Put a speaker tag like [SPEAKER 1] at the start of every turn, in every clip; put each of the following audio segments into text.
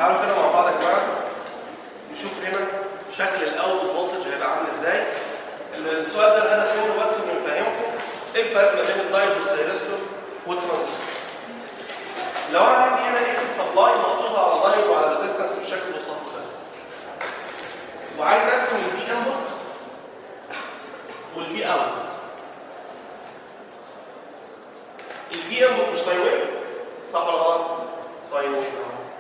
[SPEAKER 1] تعالوا كده مع بعض يا جماعه نشوف هنا شكل الاوت فولتج هيبقى عامل ازاي السؤال ده الهدف منه بس انه يفهمكم ايه الفرق ما بين الدايود والسيرستور والترانزستور لو انا عندي هنا اي سي سبلاي محطوطه على دايود وعلى ريزيستنس بالشكل المصاب ده وعايز ارسم الفي انبوت والفي اوت الفي انبوت مش ساين ويف صح ولا غلط؟ ساين ويف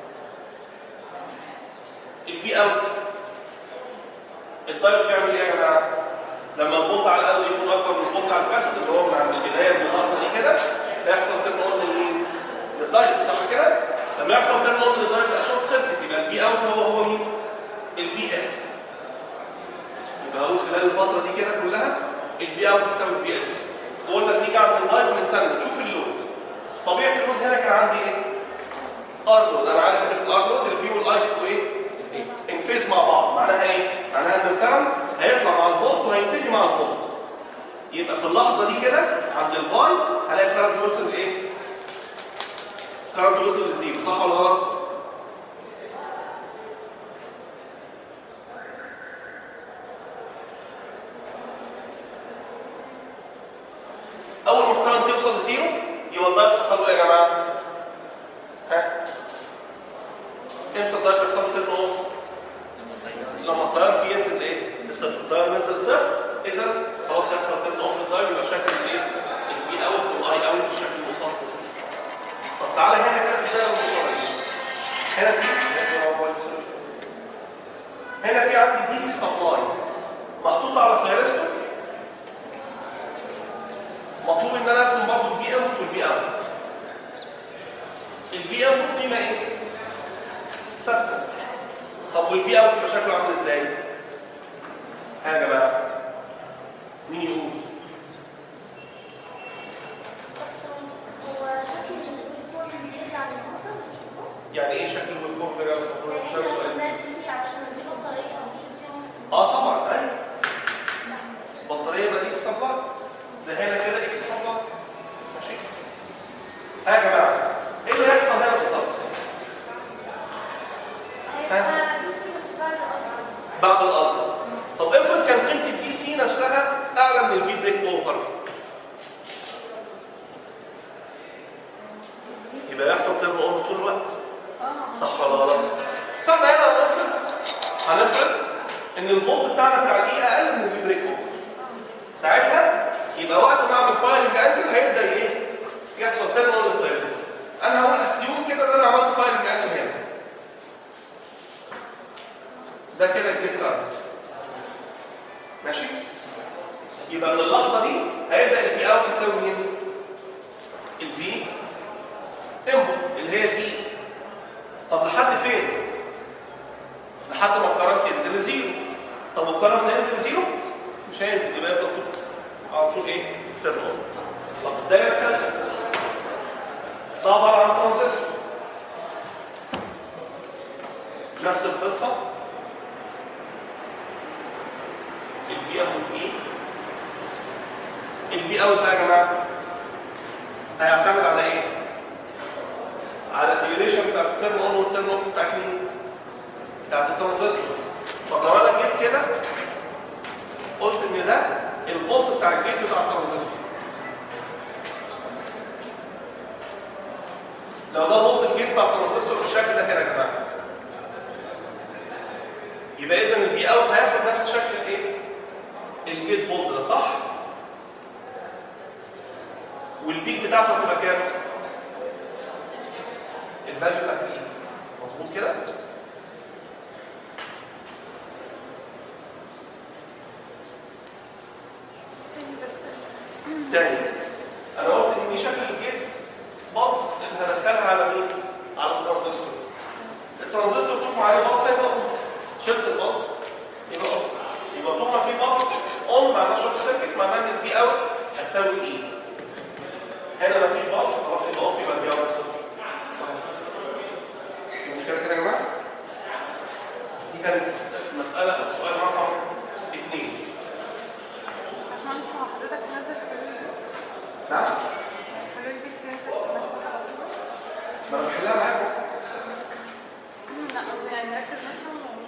[SPEAKER 1] الفي اوت الدايود بيعمل ايه يا جماعه؟ لما الفولت على الاقل يكون اكبر من الفولت على الكاسيت اللي هو من عند البدايه من اللحظه دي كده هيحصل ترن اون لمين؟ للدايود صح كده؟ لما يحصل ترن اون للدايود يبقى شورت سيركت يبقى الفي اوت هو هو مين؟ الفي اس يبقى هقول خلال الفتره دي كده كلها الفي اوت يساوي الفي اس قلنا نيجي عند اللايف ونستنى نشوف اللود طبيعه اللود هنا كان عندي ايه؟ ار لود انا عارف ان في الار لود الفي والاي بيبقوا ايه؟ انفيز مع بعض معناها ايه؟ معناها ان الكرنت هيطلع مع الفولت وهينتهي مع الفولت يبقى في اللحظه دي كده عند الباي هلاقي الكرنت وصل لايه؟ الكرنت وصل لزيرو صح ولا غلط؟ اول ما الكرنت يوصل لزيرو يبقى الدايت حصل له ايه يا جماعه؟ ها؟ امتى الدايت بيحصل له تيرن اوف؟ لما التيار فيه ينزل لايه؟ لصفر، التيار نزل صفر اذا خلاص هيحصل تيرن اوف للدايت يبقى شكل الايه؟ الفي اوت والاي اوت بالشكل المصاب طب تعالى هنا كده في دايره مصابه هنا في هنا في عندي بي سي سبلاي محطوطه على ثيرستور مطلوب ان انا ارسم برضه الفي انبوت والفي اوت الفي انبوت قيمه ايه؟ ثابته طب والفي اوت يبقى شكله عامل ازاي؟ ها يا جماعه مين يقول؟
[SPEAKER 2] هو شكل الفورم بيرجع للمصدر بس هو
[SPEAKER 1] يعني ايه شكل الويف فورم ده يا استاذ مش
[SPEAKER 2] يعني
[SPEAKER 1] فاهم
[SPEAKER 2] احنا
[SPEAKER 1] السؤال
[SPEAKER 2] رسمناها دي سي علشان دي بطاريه او دي بتاع
[SPEAKER 1] اه طبعا ايوه بطاريه بقى ايس سبلاي ده هنا كده ايس سبلاي ماشي ها يا جماعه ايه اللي هيحصل هنا بالظبط؟
[SPEAKER 2] هيبقى دي سي بس بعد الأربعة.
[SPEAKER 1] بعد الالفا طب افرض كان قيمه الدي سي نفسها اعلى من الفي بريك اوفر يبقى يحصل تيرن اون طول الوقت
[SPEAKER 2] اه
[SPEAKER 1] صح ولا غلط؟ فاحنا هنا هنفرض هنفرض ان الفولت بتاعنا بتاع الاي اقل من الفي بريك اوفر ساعتها يبقى وقت ما اعمل فايرنج انجل هيبدا ايه؟ يحصل تيرن اون للثيرستور انا هقول اسيوم كده ان انا عملت فايرنج انجل هنا ده كده الجيت كارنت ماشي؟ يبقى من اللحظه دي هيبدا الفي اوت يساوي مين؟ الفي انبوت اللي هي الاي طب لحد فين؟ لحد ما الكرنت ينزل لزيرو طب والكرنت هينزل لزيرو؟ مش هينزل يبقى يفضل طول على طول ايه؟ تيرن اون طب الدايره الثالثه ده عباره عن ترانزستور نفس القصه الفي اوت ايه؟ الفي اوت بقى يا جماعه هيعتمد على ايه؟ على الديوريشن بتاع الترن اون والترن اوف بتاعت مين؟ بتاعت الترانزستور طب لو انا جيت كده قلت ان ده الفولت بتاع الجيت بتاع الترانزستور لو ده فولت الجيت بتاع الترانزستور بالشكل ده كده يا جماعه يبقى اذا الفي اوت هياخد نفس شكل الايه؟ الجيت فولت ده صح؟ والبيك بتاعته هتبقى كام؟ الفاليو بتاعت الايه مظبوط كده تاني انا قلت ان شكل الجيت بلس اللي هدخلها على مين على الترانزستور الترانزستور طول ما عليه بلس هيبقى اون شلت البلس يبقى اوف يبقى طول ما في بلس اون معناه شورت سيركت معناه ان الفي اوت هتساوي ايه هنا مفيش بلس خلاص يبقى اوف يبقى الفي اوت صفر في مشكلة كده يا جماعة؟ دي كانت مسألة أو سؤال رقم اثنين
[SPEAKER 3] عشان حضرتك نازل حلول
[SPEAKER 1] نعم؟
[SPEAKER 3] حلول دي كانت
[SPEAKER 1] ما أنا بحلها معاكم
[SPEAKER 3] لا لا يعني نركز نفهم و-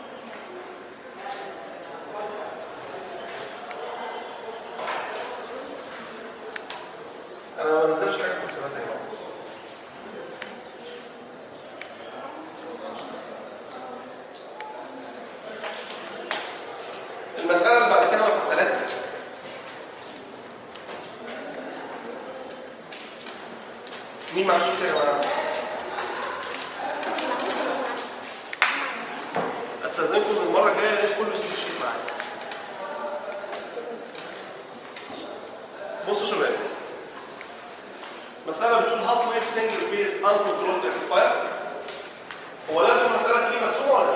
[SPEAKER 1] انا ما بنزلش حاجه في السنه تاني المسألة اللي بعد كده رقم ثلاثة مين مع الشيت يا جماعة؟ استاذنكم المرة الجاية يا ريت كله يسيب الشيت معايا. بصوا يا شباب مسألة بتقول هاف ويف سنجل فيز ان كنترول ريكتيفاير هو لازم المسألة تيجي مرسومة ولا لا؟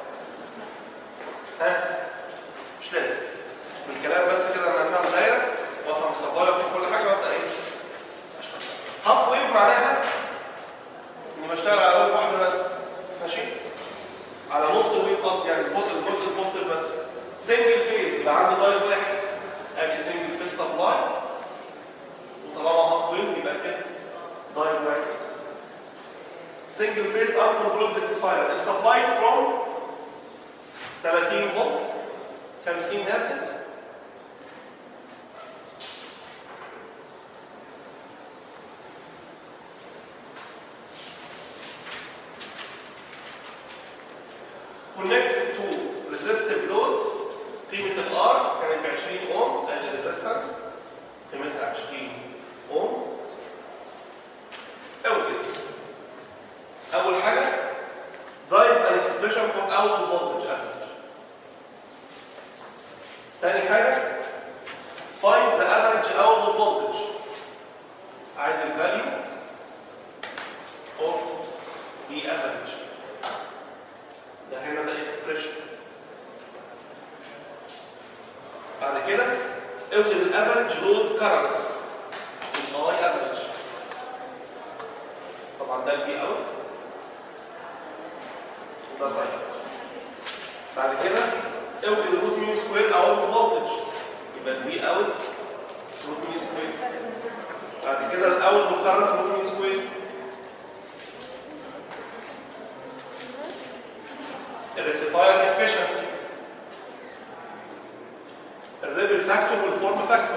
[SPEAKER 1] ها؟ مش لازم بالكلام بس كده انا هعمل دايرة وافهم الصبايا وافهم كل حاجة وابدا ايه؟ اشتغل هاف ويف معناها اني بشتغل على ويف واحدة بس ماشي؟ على نص الويف قصدي يعني الجزء الجزء البوزيتيف بس سنجل فيز يبقى عندي داير واحد ادي سنجل فيز سبلاي وطالما هاف ويف يبقى كده داير واحد single phase uncontrolled rectifier is supplied from 30 فولت 50 هرتز connected to resistive load قيمة ال R كانت ب 20 اوم ادي resistance قيمتها 20 اوم اوجد اول حاجة drive an expression for output voltage average تاني حاجة find the average output voltage عايز ال value of the average ده هنا ده expression بعد كده اوجد الافرج لود كارنت الاي افرج طبعا ده الفي اوت وده الرايت بعد كده اوجد الروت مين سكوير او الفولتج يبقى الفي اوت روت مين سكوير بعد كده الاول مقارنه روت مين سكوير الريكتيفاير افشنسي الريبل فاكتور والفورم فاكتور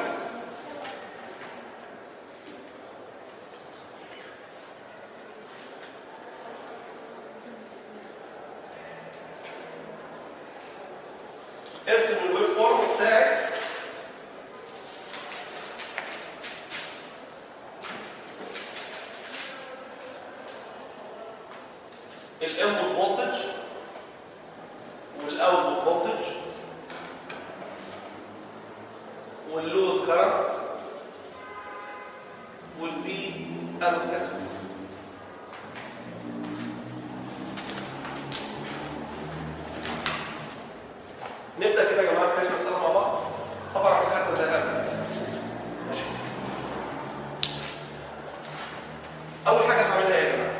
[SPEAKER 1] ارسم الويف فورم بتاعت الانبوت فولتج والاوتبوت فولتج واللود كرنت والفي الكسر نبدا كده يا جماعه نحل المساله مع بعض طبعا احنا خدنا زي هذا ماشي اول حاجه هعملها يا جماعه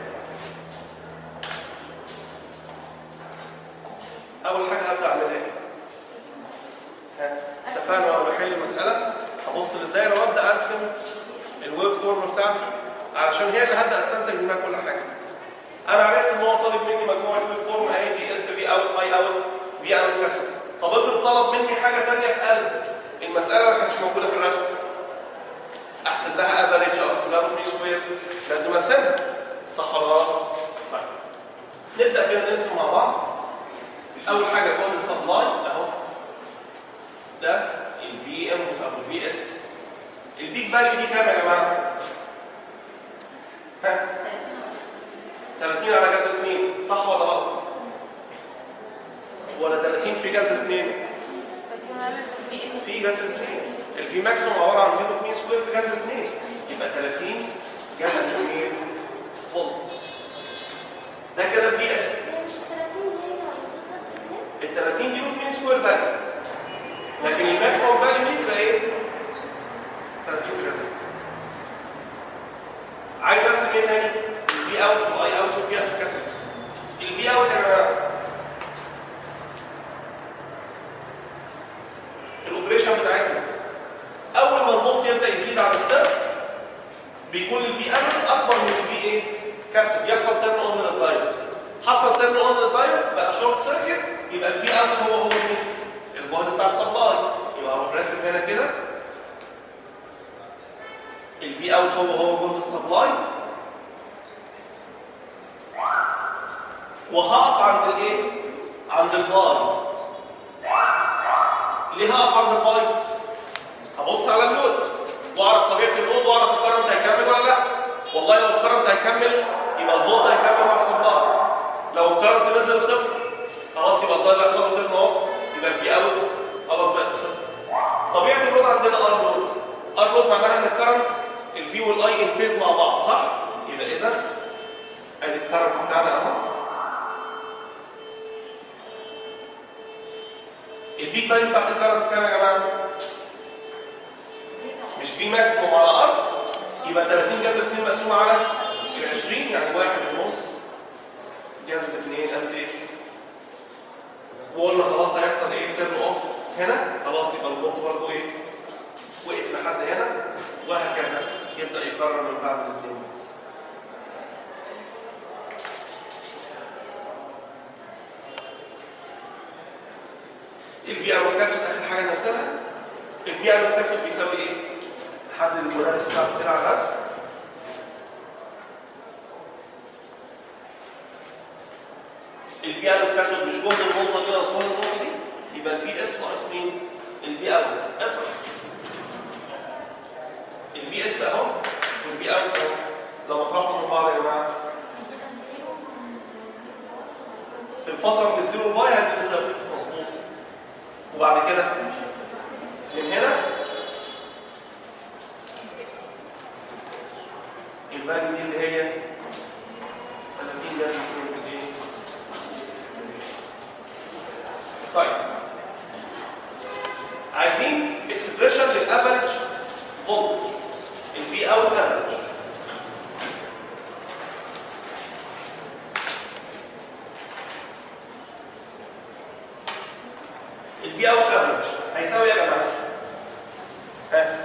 [SPEAKER 1] اول حاجه هبدا اعملها ايه ها، اتفقنا وانا بحل المساله هبص للدايره وابدا ارسم الويف فورم بتاعتي علشان هي اللي هبدا استنتج منها كل حاجه انا عرفت ان هو طالب مني مجموعه ويف فورم اهي في اس في اوت اي اوت في اوت كسر طب افرض طلب مني حاجه ثانيه في قلب المساله ما كانتش موجوده في الرسم احسب لها افريج او احسب لها روت مي سكوير لازم ارسمها صح ولا غلط؟ طيب نبدا كده نرسم مع بعض اول حاجه جهد السبلاي اهو ده الفي ام او الفي اس البيك فاليو دي كام يا جماعه؟ ها 30 على جذر 2 صح ولا غلط؟ ولا 30 في جذر 2 في جذر 2 الفي ماكسيموم عباره عن في 2 سكوير في جذر 2 يبقى 30 جذر 2 فولت ده كده الفي اس
[SPEAKER 2] هي مش 30 جنيه ولا
[SPEAKER 1] ال 30 دي روت مين سكوير فاليو لكن الماكسيموم فاليو دي تبقى ايه؟ 30 في جذر عايز ارسم ايه تاني؟ الفي اوت والاي اوت والفي اوت كاسيت الفي اوت يا جماعه الاوبريشن بتاعتنا اول ما الفولت يبدا يزيد عن الصفر بيكون الفي اوت اكبر من الفي ايه؟ كاسيت يحصل تيرن اون للدايت حصل تيرن اون للدايود بقى شورت سيركت يبقى الفي اوت هو هو مين؟ الجهد بتاع السبلاي يبقى اروح راسم هنا كده الفي اوت هو هو جهد السبلاي وهقف عند الايه؟ عند الباي ليه هقف عند الباي؟ هبص على اللود واعرف طبيعه اللود واعرف الكرنت هيكمل ولا لا والله لو الكرنت هيكمل يبقى الفولت هيكمل مع السبلاي لو الكرنت نزل صفر خلاص يبقى الضايل هيحصل له تيرن اوف يبقى الفي اوت خلاص بقت بصفر طبيعه اللود عندنا ار لود ار لود معناها ان الكرنت الفي والاي ان فيز مع بعض صح يبقى اذا ادي الكرنت بتاعنا اهو البيك فاليو بتاعت الكرنت كام يا جماعه مش في ماكسيموم على ار يبقى 30 جذر 2 مقسوم على 20 يعني واحد ونص جذر 2 قد ايه وقلنا خلاص هيحصل ايه تيرن اوف هنا خلاص يبقى الفولت برضه ايه وقف لحد هنا وهكذا يبدا يكرر من بعد الاثنين الفي ار والكاسود اخر حاجه نرسمها الفي ار والكاسود بيساوي ايه؟ حد المدرس بتاعته كده على الرسم الفي ار والكاسود مش جهد النقطه دي ناقص جهد النقطه دي يبقى الفي اس ناقص مين؟ الفي اوت اطرح الفي اس اهو والفي اوت اهو لو اطرحهم من بعض يا جماعه في الفتره من الزيرو باي هتبقى صفر مظبوط وبعد كده من هنا الفاليو دي اللي هي 30 لازم تكون بالايه؟ طيب عايزين اكسبريشن للافريج فولت الفي اوت افريج الفي اوت افريج هيساوي ايه يا جماعه؟ ها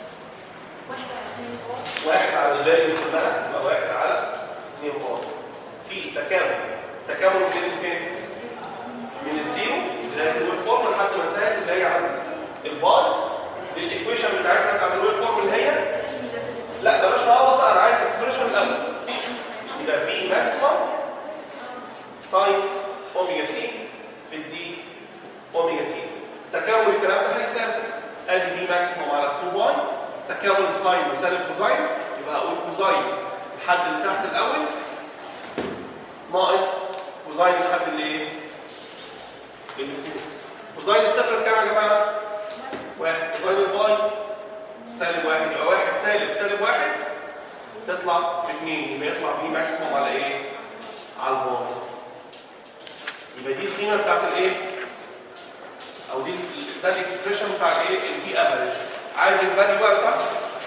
[SPEAKER 1] واحد على الباقي كلها يبقى واحد على 2 بار في تكامل تكامل من فين؟ من الزيرو بدايه الويف فورم لحد ما انتهت اللي هي عند البار للايكويشن بتاعتنا بتاعت الويف فورم اللي هي لا بلاش نعوض بقى انا عايز اكسبريشن الاول يبقى في ماكسيمم ساين اوميجا تي في الدي اوميجا تي تكامل الكلام ده هيساوي ادي في ماكسيموم على 2 باي تكامل الساين بسالب كوزاين يبقى اقول كوزاين الحد اللي تحت الاول ناقص كوزاين الحد اللي ايه؟ اللي فوق كوزاين الصفر كام يا جماعه؟ واحد كوزاين الباي سالب واحد يبقى واحد سالب سالب واحد تطلع باثنين يبقى يطلع في ماكسيموم على ايه؟ على الباي يبقى دي القيمه بتاعت الايه؟ او دي ده الاكسبريشن بتاع الايه؟ الفي افريج عايز الفاليو بقى بتاعته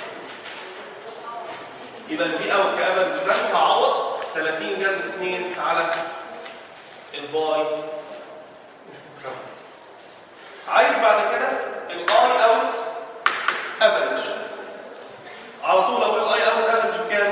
[SPEAKER 1] يبقى الفي اوت كافريج ده تعوض 30 جذر 2 على الباي مش مكمل عايز بعد كده الاي اوت افريج على طول اقول الاي اوت افريج بكام؟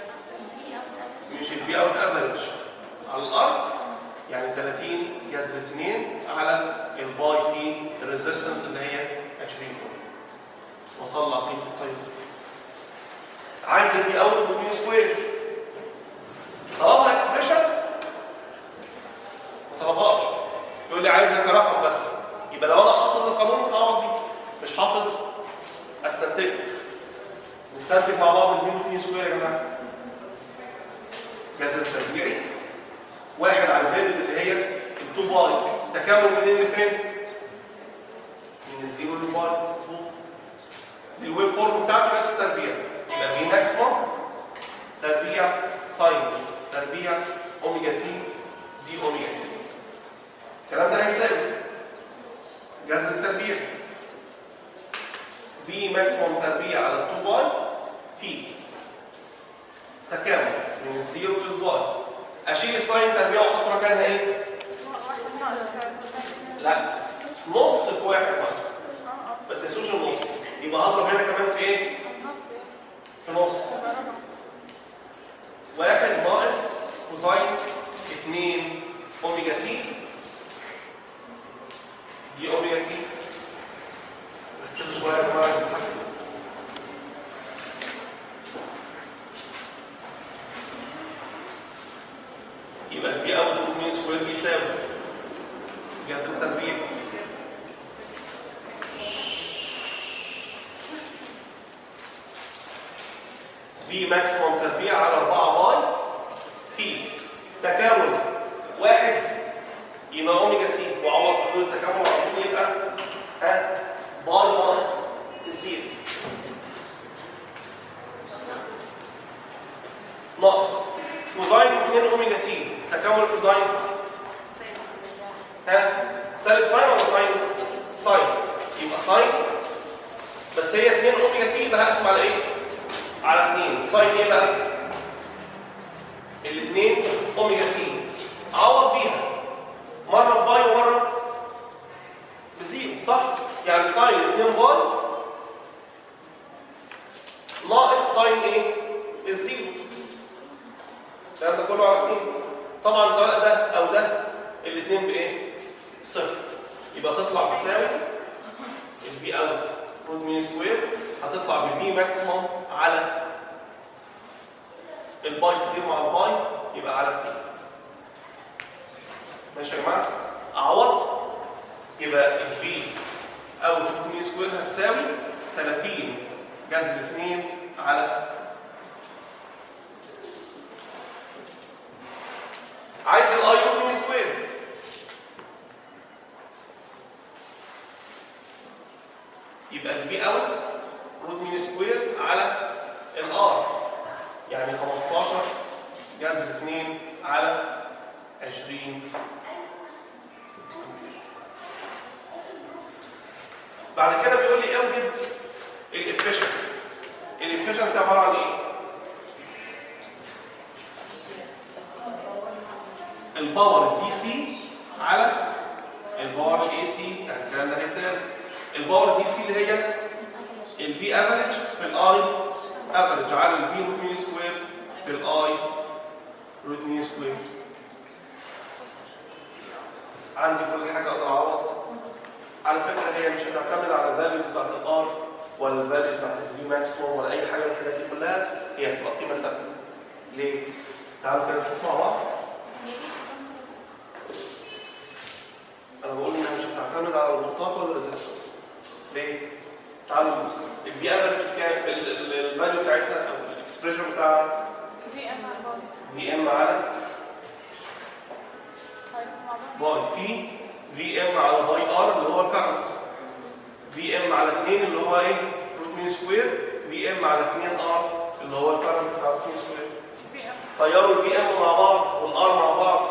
[SPEAKER 1] مش الفي اوت افريج على الارض يعني 30 جذر 2 على الباي في الريزيستنس اللي هي 20 واطلع قيمه الطيب عايز الفي اوت بمين سكوير طلبها اكسبريشن ما طلبهاش يقول لي عايزها كرقم بس يبقى لو انا حافظ القانون هعوض بيه مش حافظ استنتجه نستنتج مع بعض الفي بمين سكوير يا جماعه جذر تربيعي واحد على البيرد اللي هي التو باي تكامل منين لفين؟ من الزيرو للباي مظبوط الويف فورم بتاعته بس تربيع يبقى في ماكسيموم تربيع ساين تربيع اوميجا تي دي اوميجا تي الكلام ده هيساوي جذر التربيع في ماكسيموم تربيع على التو باي في تكامل من الزيرو للباي اشيل الساين تربيع واحط مكانها ايه؟ لا نص في واحد مثلا ما تنسوش النص يبقى هضرب هنا كمان في ايه؟ في نص واحد ناقص كوزاين 2 اوميجا تي دي اوميجا تي ركزوا شويه في معايا يبقى الفي اوت روت مين سكوير بيساوي جهاز التربيع في ماكسيموم تربيع على 4 باي في تكامل واحد يبقى اوميجا تي وعوض حدود التكامل على طول يبقى ها باي ناقص الزيرو ناقص كوزاين 2 اوميجا تي تكامل كوزاين ها سالب ساين ولا ساين؟ ساين يبقى ساين بس هي 2 اوميجا تي يبقى هقسم على ايه؟ على 2 ساين ايه بقى؟ الاثنين اوميجا تي عوض بيها مره باي ومره بزيرو صح؟ يعني ساين 2 باي ناقص ساين ايه؟ الزيرو الكلام ده كله على 2 طبعا سواء ده او ده الاثنين بايه؟ صفر يبقى تطلع بتساوي الفي اوت روت مين سكوير هتطلع بفي ماكسيموم على الباي كتير مع الباي يبقى على 2 ماشي يا جماعه اعوض يبقى الفي اوت روت مين سكوير هتساوي 30 جذر 2 على عايز الاي روت مين سكوير يبقى الفي اوت روت مين سكوير على الار يعني 15 جذر 2 على 20 بعد كده بيقول لي اوجد الافشنسي الافشنسي عباره عن ايه؟ الباور دي سي على الباور الاي سي يعني الكلام ده هيساوي الباور دي سي اللي هي الفي افريج في الاي افريج على الفي روت مين سكوير في الاي روت مين سكوير عندي كل حاجه اقدر اعوض على فكره هي مش هتعتمد على الفاليوز بتاعت الار ولا الفاليوز بتاعت الفي ماكسيموم ولا اي حاجه من الحاجات دي كلها هي هتبقى قيمه ثابته ليه؟ تعالوا كده نشوف مع بعض انا بقول انها مش هتعتمد على الفولتات ولا الريزيستنس ليه؟ تعالوا نبص الفي افريج كام الفاليو بتاعتها او الاكسبريشن بتاع
[SPEAKER 3] في ام على بعض
[SPEAKER 1] في ام على
[SPEAKER 3] هيكون مع بعض
[SPEAKER 1] باي في في ام على باي ار اللي هو الكرنت في ام على 2 اللي هو ايه؟ روت مين سكوير في ام على 2 ار اللي هو الكرنت بتاع روت مين سكوير
[SPEAKER 3] في ام
[SPEAKER 1] طيروا الفي ام مع بعض والار مع بعض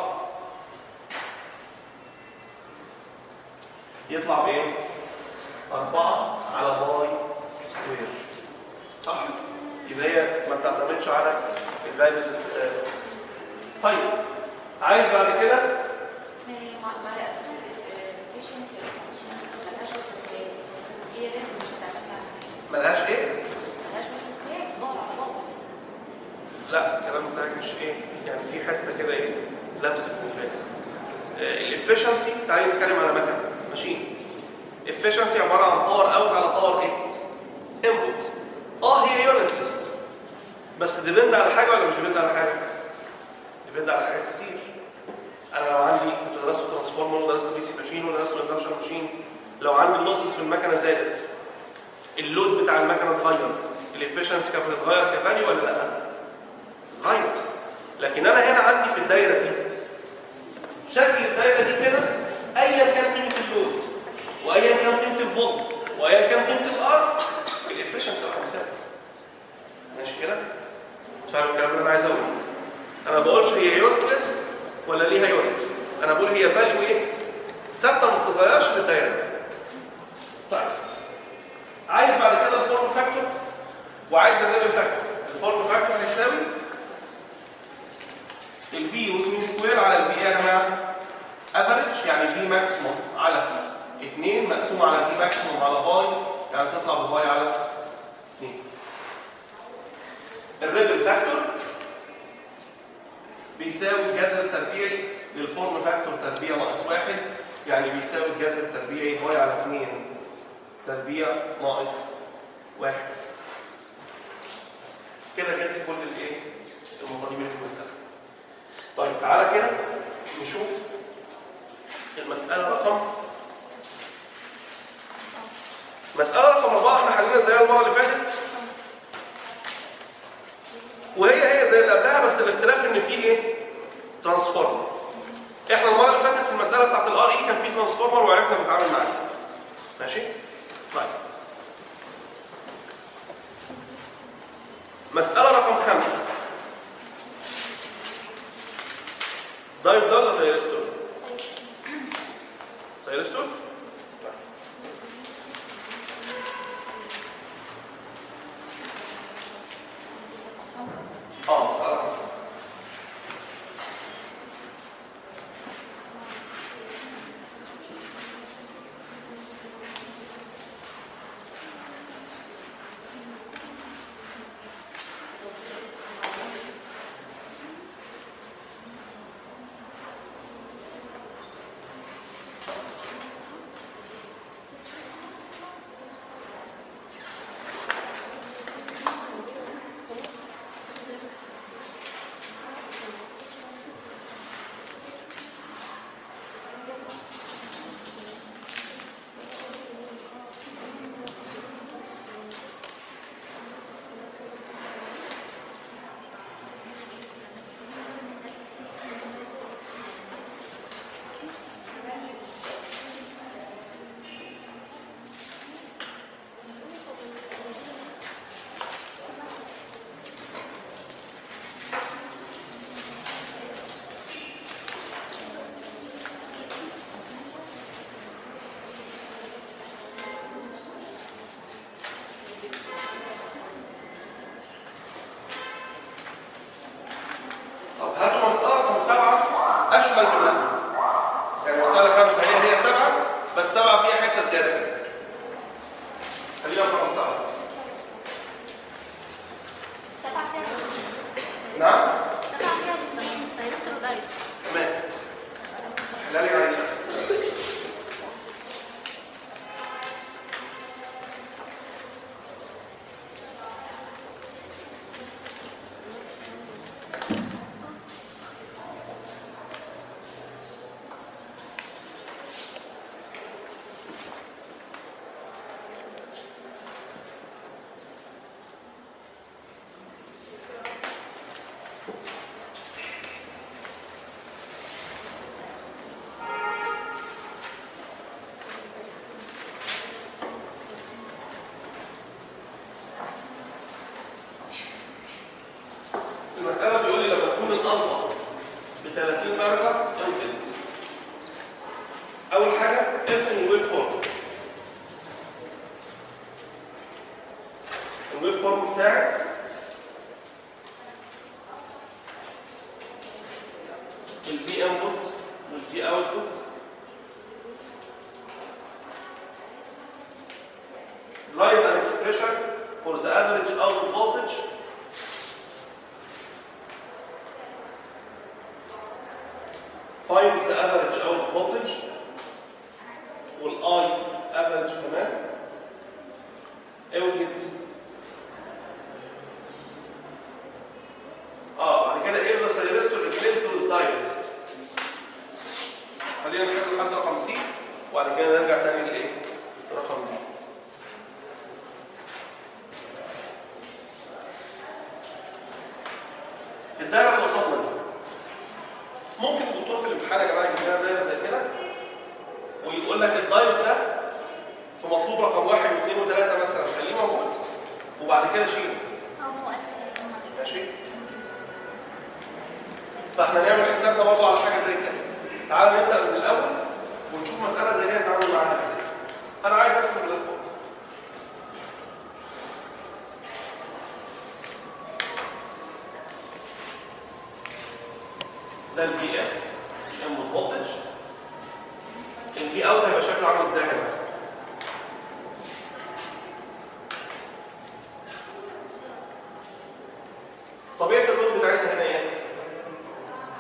[SPEAKER 1] يطلع بايه؟ 4 على باي سكوير صح؟ يبقى هي ما بتعتمدش على الفاليوز طيب عايز بعد كده
[SPEAKER 2] ما هي ما ما هي اصلا الافشنسي اصلا مش ملهاش وقت قياس هي لازم مش هتعتمد على
[SPEAKER 1] ملهاش ايه؟
[SPEAKER 2] ملهاش وقت قياس بقى على بعض
[SPEAKER 1] لا الكلام بتاعك مش ايه يعني في حته كده ايه لمس بالنسبه لي الافشنسي تعالي نتكلم على مكنه ماشين efficiency عباره عن باور اوت على باور ايه انبوت اه هي يونتلس بس ديبند على حاجه ولا مش ديبند على حاجه ديبند على حاجات كتير انا لو عندي كنت درست ترانسفورمر ودرست بي سي ماشين ودرست اندكشن ماشين لو عندي اللوسز في المكنه زادت اللود بتاع المكنه اتغير الافشنسي كانت بتتغير كفاليو ولا لا؟ اتغير لكن انا هنا عندي في الدايره دي شكل الدايره دي كده ايا كان قيمه اللود وايا كان قيمه الفولت وايا كان قيمه الار الافشنسي رقم ثابت ماشي كده؟ فاهم الكلام اللي انا عايز اقوله؟ انا ما بقولش هي يونتلس ولا ليها يونت انا بقول هي فاليو ايه؟ ثابته ما بتتغيرش للدايره دي. طيب عايز بعد كده الفورم فاكتور وعايز الليفل فاكتور الفورم فاكتور هيساوي الفي روت مين سكوير على الفي يا جماعه افريج يعني في ماكسيموم على 2 مقسوم على في ماكسيموم على باي يعني تطلع بباي على 2 الريدل فاكتور بيساوي الجذر التربيعي للفورم فاكتور تربيع ناقص واحد يعني بيساوي الجذر التربيعي باي على 2 تربيع ناقص واحد كده جبت كل الايه المقادير اللي في المساله طيب تعالى كده نشوف المساله رقم مساله رقم أربعة احنا حلينا زيها المره اللي فاتت وهي هي زي اللي قبلها بس الاختلاف ان في ايه ترانسفورمر احنا المره اللي فاتت في المساله بتاعت الار اي كان في ترانسفورمر وعرفنا نتعامل معاه ازاي ماشي طيب مساله رقم خمسة دايب ده ولا ثيرستور ثيرستور طيب. اه مساله رقم خمسة طب هاتوا مسألة رقم سبعة أشمل منها. يعني مسألة خمسة هي هي سبعة بس سبعة فيها حتة زيادة كده. خلينا في رقم سبعة.
[SPEAKER 2] سبعة فيها
[SPEAKER 1] نعم؟
[SPEAKER 2] سبعة فيها الاثنين سيرتر ودايت
[SPEAKER 1] تمام. حلالي عادي بس. المسألة بيقول لي لما تكون الأصغر ب 30 درجة انفلت. أول حاجة ارسم الويف فورم. الويف فورم بتاعت الفي انبوت والفي اوتبوت Write an expression for the average output voltage find the average output voltage والاي average كمان اوجد اه بعد كده ايه the resistor replaced with diode خلينا نكمل لحد رقم سي وبعد كده نرجع تاني لايه؟ رقم دي في الدايره اللي قصادنا دي ممكن الدكتور في الامتحان يا جماعه يجيب لنا دايره زي كده ويقول لك الدايت ده في مطلوب رقم واحد واثنين وثلاثه مثلا خليه موجود وبعد كده شيله
[SPEAKER 2] اه هو قال كده
[SPEAKER 1] ماشي فاحنا نعمل حسابنا برضه على حاجه زي كده تعال نبدا من الاول ونشوف مساله زي دي هتعامل معاها ازاي انا عايز ارسم اللي فوق ده الفي اس الانبوت فولتج الفي اوت هيبقى شكله عامل ازاي يا جماعه طبيعه اللود بتاعتنا هنا ايه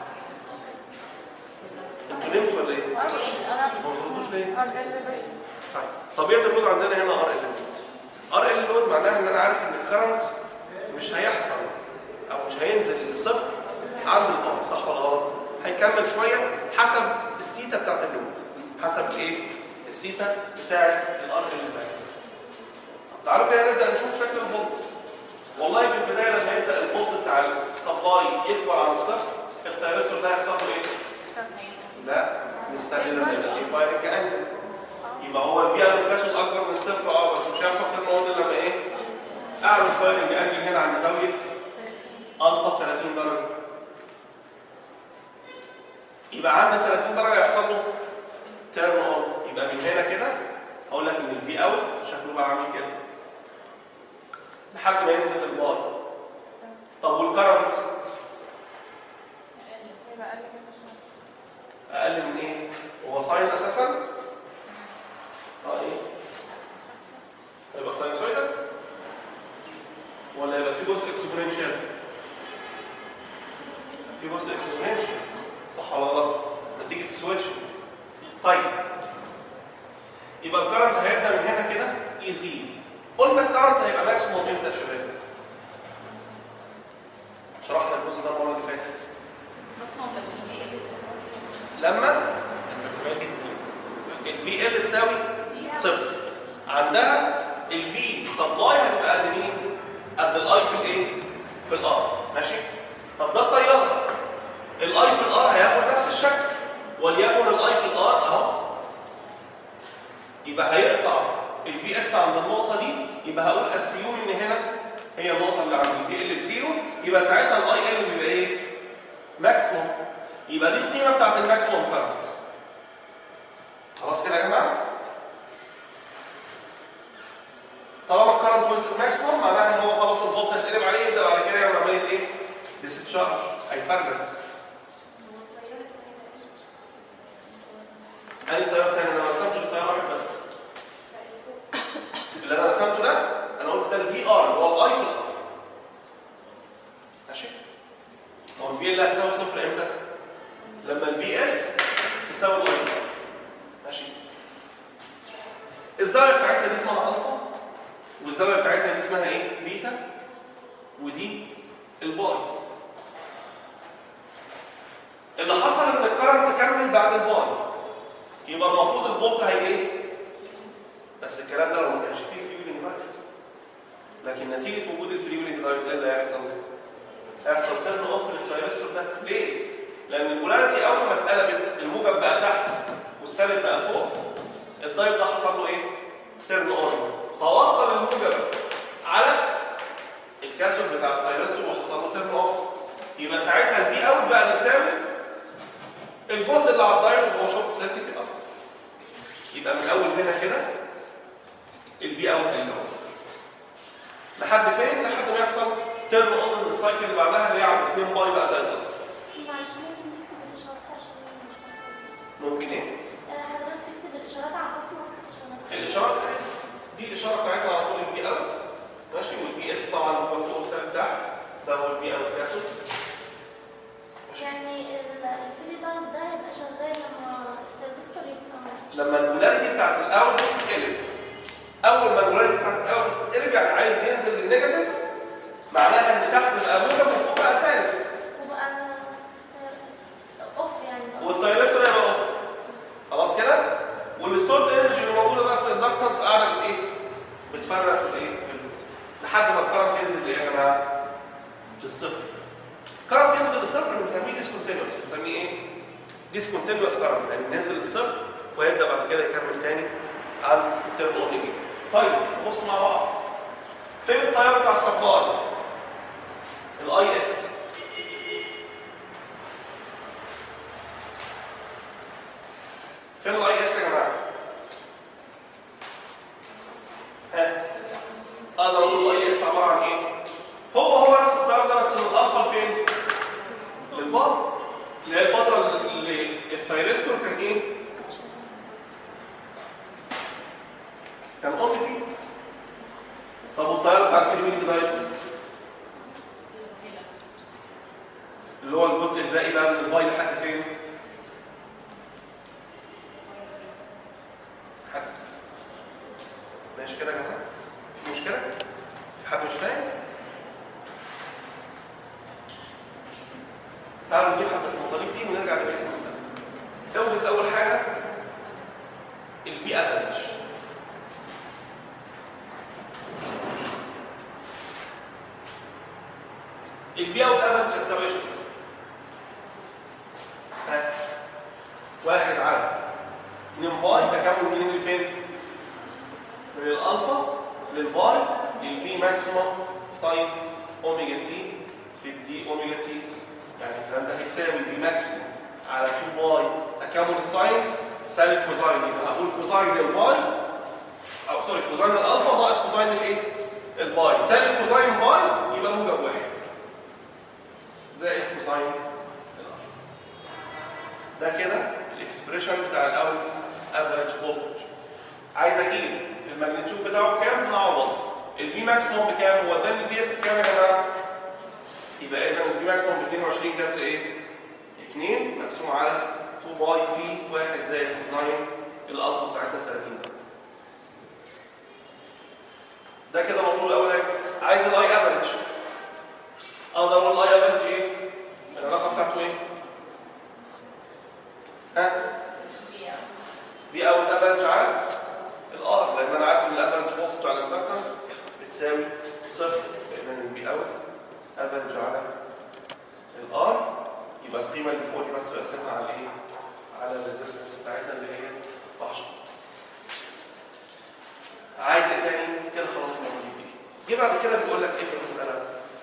[SPEAKER 1] انتوا نمتوا ولا ايه؟
[SPEAKER 3] ار
[SPEAKER 1] ما بتردوش ليه؟
[SPEAKER 3] ار ال بيت
[SPEAKER 1] طيب طبيعه اللود عندنا هنا ار ال لود ار ال لود معناها ان انا عارف ان الكرنت مش هيحصل او مش هينزل لصفر عند الار صح ولا غلط؟ هيكمل شويه حسب السيتا بتاعت اللود حسب ايه؟ السيتا بتاعت الار ال بتاعتنا طب تعالوا كده نبدا نشوف شكل الفولت والله في البدايه لما يبدا الفولت بتاع السبلاي يكبر عن الصفر الثيرستور ده هيحصل له ايه؟ لا نستنى لما يبقى في فايرنج انجل يبقى هو الفي ار ثريشولد اكبر من الصفر اه بس مش هيحصل كده نقول لما ايه؟ اعمل فايرنج انجل هنا عند زاويه الفا 30 درجه يبقى عند 30 درجه يحصل له تيرن اون يبقى من هنا كده اقول لك ان الفي اوت شكله بقى عامل كده لحد ما ينزل البار طب والكرنت
[SPEAKER 3] يبقى اقل كده شويه
[SPEAKER 1] اقل من ايه؟ هو ساين اساسا؟ اه ايه؟ هيبقى ساينسويدال؟ ولا يبقى في جزء اكسبوننشال؟ في جزء اكسبوننشال صح ولا غلط؟ نتيجة السويتش طيب يبقى الكرنت هيبدا من هنا كده يزيد قلنا الكرنت هيبقى ماكسيموم امتى يا شباب؟ شرحنا الجزء ده المره اللي فاتت
[SPEAKER 2] ماكسيموم في ايه
[SPEAKER 1] لما الفي ال تساوي صفر عندها الفي سبلاي هتبقى قد مين؟ قد الاي في الايه؟ في الار ماشي؟ طب ده الطياره الاي في الار هياخد نفس الشكل وليكن الاي في الار اهو يبقى هيقطع الفي اس عند النقطه دي يبقى هقول اسيوم ان هنا هي النقطه اللي عند الفي ال بزيرو يبقى ساعتها الاي ال بيبقى ايه؟ ماكسيموم يبقى دي القيمه بتاعت الماكسيموم كارنت خلاص كده يا جماعه طالما الكرنت وصل ماكسيموم معناها ان هو خلاص الفولت هيتقلب عليه يبدا بعد كده يعمل عمليه ايه؟ ديستشارج هيفرغ اي تيار تاني انا ما رسمتش التيار واحد بس اللي انا رسمته ده انا قلت ده الفي ار هو الاي في الار ماشي؟ هو الفي اللي هتساوي صفر امتى؟ لما الفي اس يساوي الاي في الار ماشي؟ الزاويه بتاعتنا دي اسمها الفا والزاويه بتاعتنا دي اسمها ايه؟ بيتا ودي الباي اللي حصل ان الكرنت كمل بعد الباي يبقى المفروض الفولت هي ايه؟ بس الكلام ده لو ما كانش فيه فري ويلنج دايت لكن نتيجه وجود الفري ويلنج دايت ده اللي هيحصل هيحصل تيرن اوف للترايستور ده ليه؟ لان البولاريتي اول ما اتقلبت الموجب بقى تحت والسالب بقى فوق الدايت ده حصل له ايه؟ تيرن اون فوصل الموجب على الكاسود بتاع الثيرستور وحصل له تيرن اوف يبقى ساعتها الفي اوت بقى بيساوي الجهد اللي على الدايت اللي هو شورت سيركت يبقى صفر يبقى من اول هنا كده الفي اوت هيساوي صفر لحد فين؟ لحد ما يحصل تيرن اون من السايكل اللي بعدها اللي هي عند 2 باي بقى زائد الف
[SPEAKER 4] معلش ممكن نكتب الاشارات عشان أنا مش فاهمة.
[SPEAKER 1] ممكن ايه؟
[SPEAKER 4] آه، حضرتك تكتب الاشارات على الرسمه بس عشان أنا-
[SPEAKER 1] الاشارات دي الاشاره بتاعتنا على طول الفي اوت ماشي والفي اس طبعا هو فوق والسالب تحت ده هو الفي اوت كاسود ماشي
[SPEAKER 4] يعني ال- الفري دايت ده هيبقى شغال لما الستاتستر يبقى
[SPEAKER 1] لما البولاريتي بتاعت الاوت تتقلب اول ما البولاريتي بتاعت الاوت تتقلب يعني عايز ينزل للنيجاتيف معناها ان تحت بقى موجب وفوق بقى سالب
[SPEAKER 4] وبقى است- اوف يعني بقى.
[SPEAKER 1] والثيرستور هيبقى اوف خلاص كده والستورد انرجي اللي موجوده بقى في الاندكتنس قاعده بت ايه بتفرق في الايه في ال- لحد ما الكرنت ينزل لايه يا جماعه للصفر كرنت ينزل للصفر بنسميه ديسكونتينوس بنسميه ايه ديسكونتينوس كرنت يعني نازل للصفر ويبدا بعد كده يكمل تاني عند التيرم اون جيم طيب بص مع بعض فين التيار بتاع السبلاي الاي اس فين الاي اس يا جماعه ها اقدر اقول الاي اس عباره عن ايه هو هو نفس التيار ده بس من الالفا لفين للبار اللي هي الفتره اللي الثيرستور كان ايه كان اون فيه طب والتيار بتاع الفيلمين دايت اللي هو الجزء الباقي بقى من الباي لحد فين واحد على 2 باي تكامل منين لفين؟ من الالفا للباي للفي ماكسيموم ساين اوميجا تي في الدي اوميجا تي يعني الكلام ده هيساوي في ماكسيموم على 2 باي تكامل الساين سالب كوزاين يبقى هقول كوزاين الباي او سوري كوزاين الالفا ناقص كوزاين الايه؟ الباي سالب كوزاين باي يبقى موجب واحد زائد كوزاين الالفا ده كده الاكسبريشن بتاع الاوت افريج فولتج عايز اجيب الماجنتيود بتاعه بكام هعوض الفي ماكسيموم بكام هو اداني الفي اس بكام يا جماعه يبقى اذا الفي ماكسيموم ب 22 جذر ايه 2 مقسوم على 2 باي في 1 زائد كوزاين الالفا بتاعتنا 30 ده كده مطلوب الاولاني عايز الاي افريج اقدر اقول الاي افريج ايه العلاقه بتاعته ايه ها في اوت افريج على الار لان انا عارف ان الافريج فولتج على الاندكتنس بتساوي صفر اذا الفي اوت افريج على الار يبقى القيمه اللي فوق دي بس بقسمها على ايه؟ على الريزستنس بتاعتنا اللي هي 10 عايز ايه تاني؟ كده خلاص الموضوع دي جه بعد كده بيقول لك ايه في المساله؟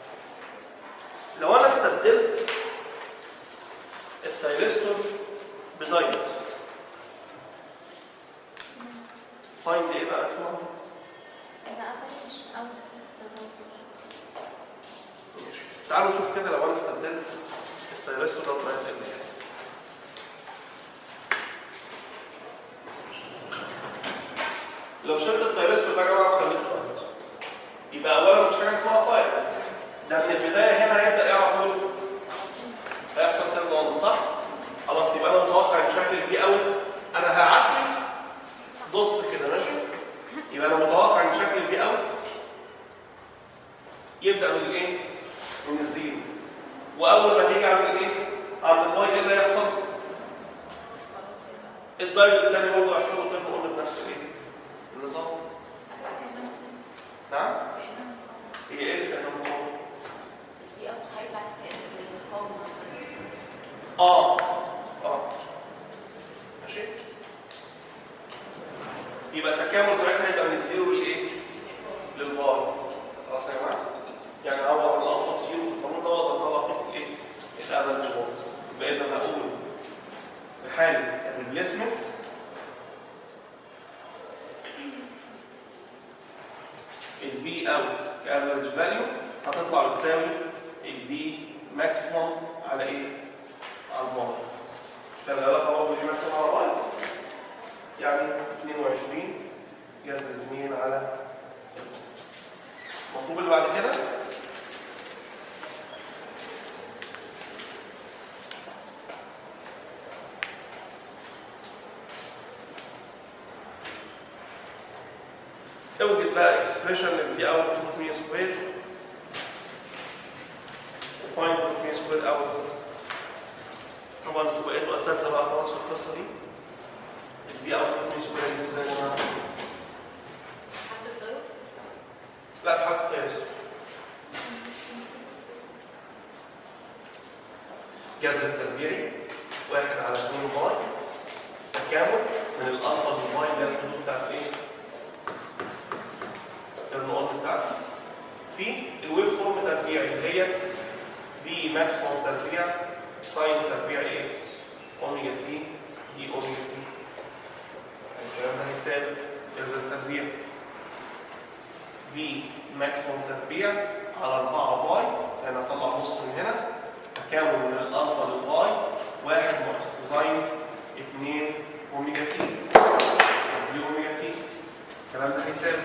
[SPEAKER 1] لو انا استبدلت الثايرستور بدايت فايند ايه بقى انتوا؟
[SPEAKER 2] إذا أخذتش أو
[SPEAKER 1] ماشي. تعالوا نشوف كده لو انا استبدلت الثايرستور ده بدايت ايه اللي هيحصل لو شلت الثايرستور ده يا جماعه وخليته دايت يبقى اولا مش حاجه اسمها فاير ده من البدايه هنا هيبدا ايه على طول؟ هيحصل تيرن اون صح؟ خلاص يبقى انا متوقع ان شكل الفي اوت انا هعدي دوتس كده ماشي؟ يبقى انا متوقع ان شكل الفي اوت يبدا من الايه؟ من الزيرو واول ما تيجي عند الايه؟ عند الواي ايه اللي هيحصل؟ الدايل الثاني برضه هيحصل له تيرن اون بنفس الايه؟ النظام
[SPEAKER 2] هتبقى كأنها
[SPEAKER 1] نعم؟
[SPEAKER 2] كأنها
[SPEAKER 1] هي ايه اللي كان مقاومة؟
[SPEAKER 2] دي أو هيطلع كأن زي المقاومة
[SPEAKER 1] اه اه ماشي يبقى تكامل ساعتها هيبقى من الزيرو للايه؟ للواي خلاص يا جماعه؟ يعني اعوض عن الالفا بزيرو في القانون ده واقدر اطلع قيمه الايه؟ الافرج فولت يبقى اذا هقول في حاله الريبليسمنت الفي اوت كافرج فاليو هتطلع بتساوي الفي ماكسيموم على ايه؟ على الباي كان العلاقه برضه دي ماكسيموم على باي يعني 22 جذر 2 على المطلوب اللي بعد كده اوجد بقى اكسبريشن للفي اوت روت مين سكوير وفايند روت مين سكوير اوت طبعا انتوا بقيتوا اساتذه بقى خلاص في القصه دي الفي اوت روت مين سكوير دي ازاي يا جماعه؟
[SPEAKER 2] حد الضيوف
[SPEAKER 1] لا في حاله الثالث جذر تربيعي واحد على 2 باي تكامل من الالفا للباي اللي هي الحدود بتاعت الايه؟ النقط بتاعتي في الويف فورم تربيعي اللي هي في ماكسيموم تربيع ساين تربيع ايه؟ اوميجا تي دي اوميجا تي الكلام ده هيساوي جذر التربيع في ماكسيموم تربيع على 4 باي لان هطلع نص من هنا تكامل من الالفا للباي واحد ناقص كوزاين 2 اوميجا تي دي اوميجا تي الكلام ده هيساوي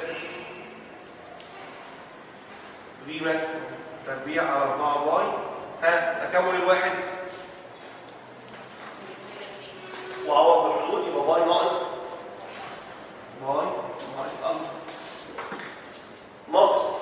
[SPEAKER 1] في ماكسيموم تربيع على 4 باي ها تكامل الواحد وعوض بالحدود يبقى باي ناقص باي ناقص الفا ناقص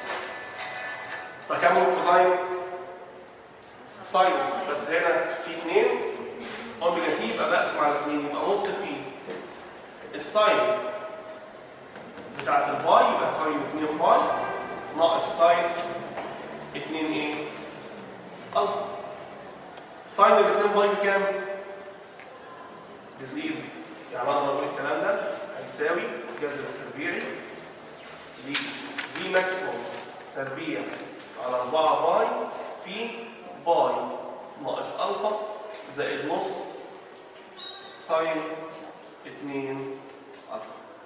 [SPEAKER 1] تكامل كوزاين ساين بس هنا في 2 اوميجا تي يبقى بقسم على 2 يبقى نص في الساين بتاعت الباي يبقى ساين 2 باي ناقص ساين 2 ايه؟ الفا ساين ال 2 باي بكام؟ بزيرو يعني اقدر اقول الكلام ده هيساوي جذر التربيعي ل في ماكسيموم تربيع على 4 باي في باي ناقص الفا زائد نص ساين 2 الفا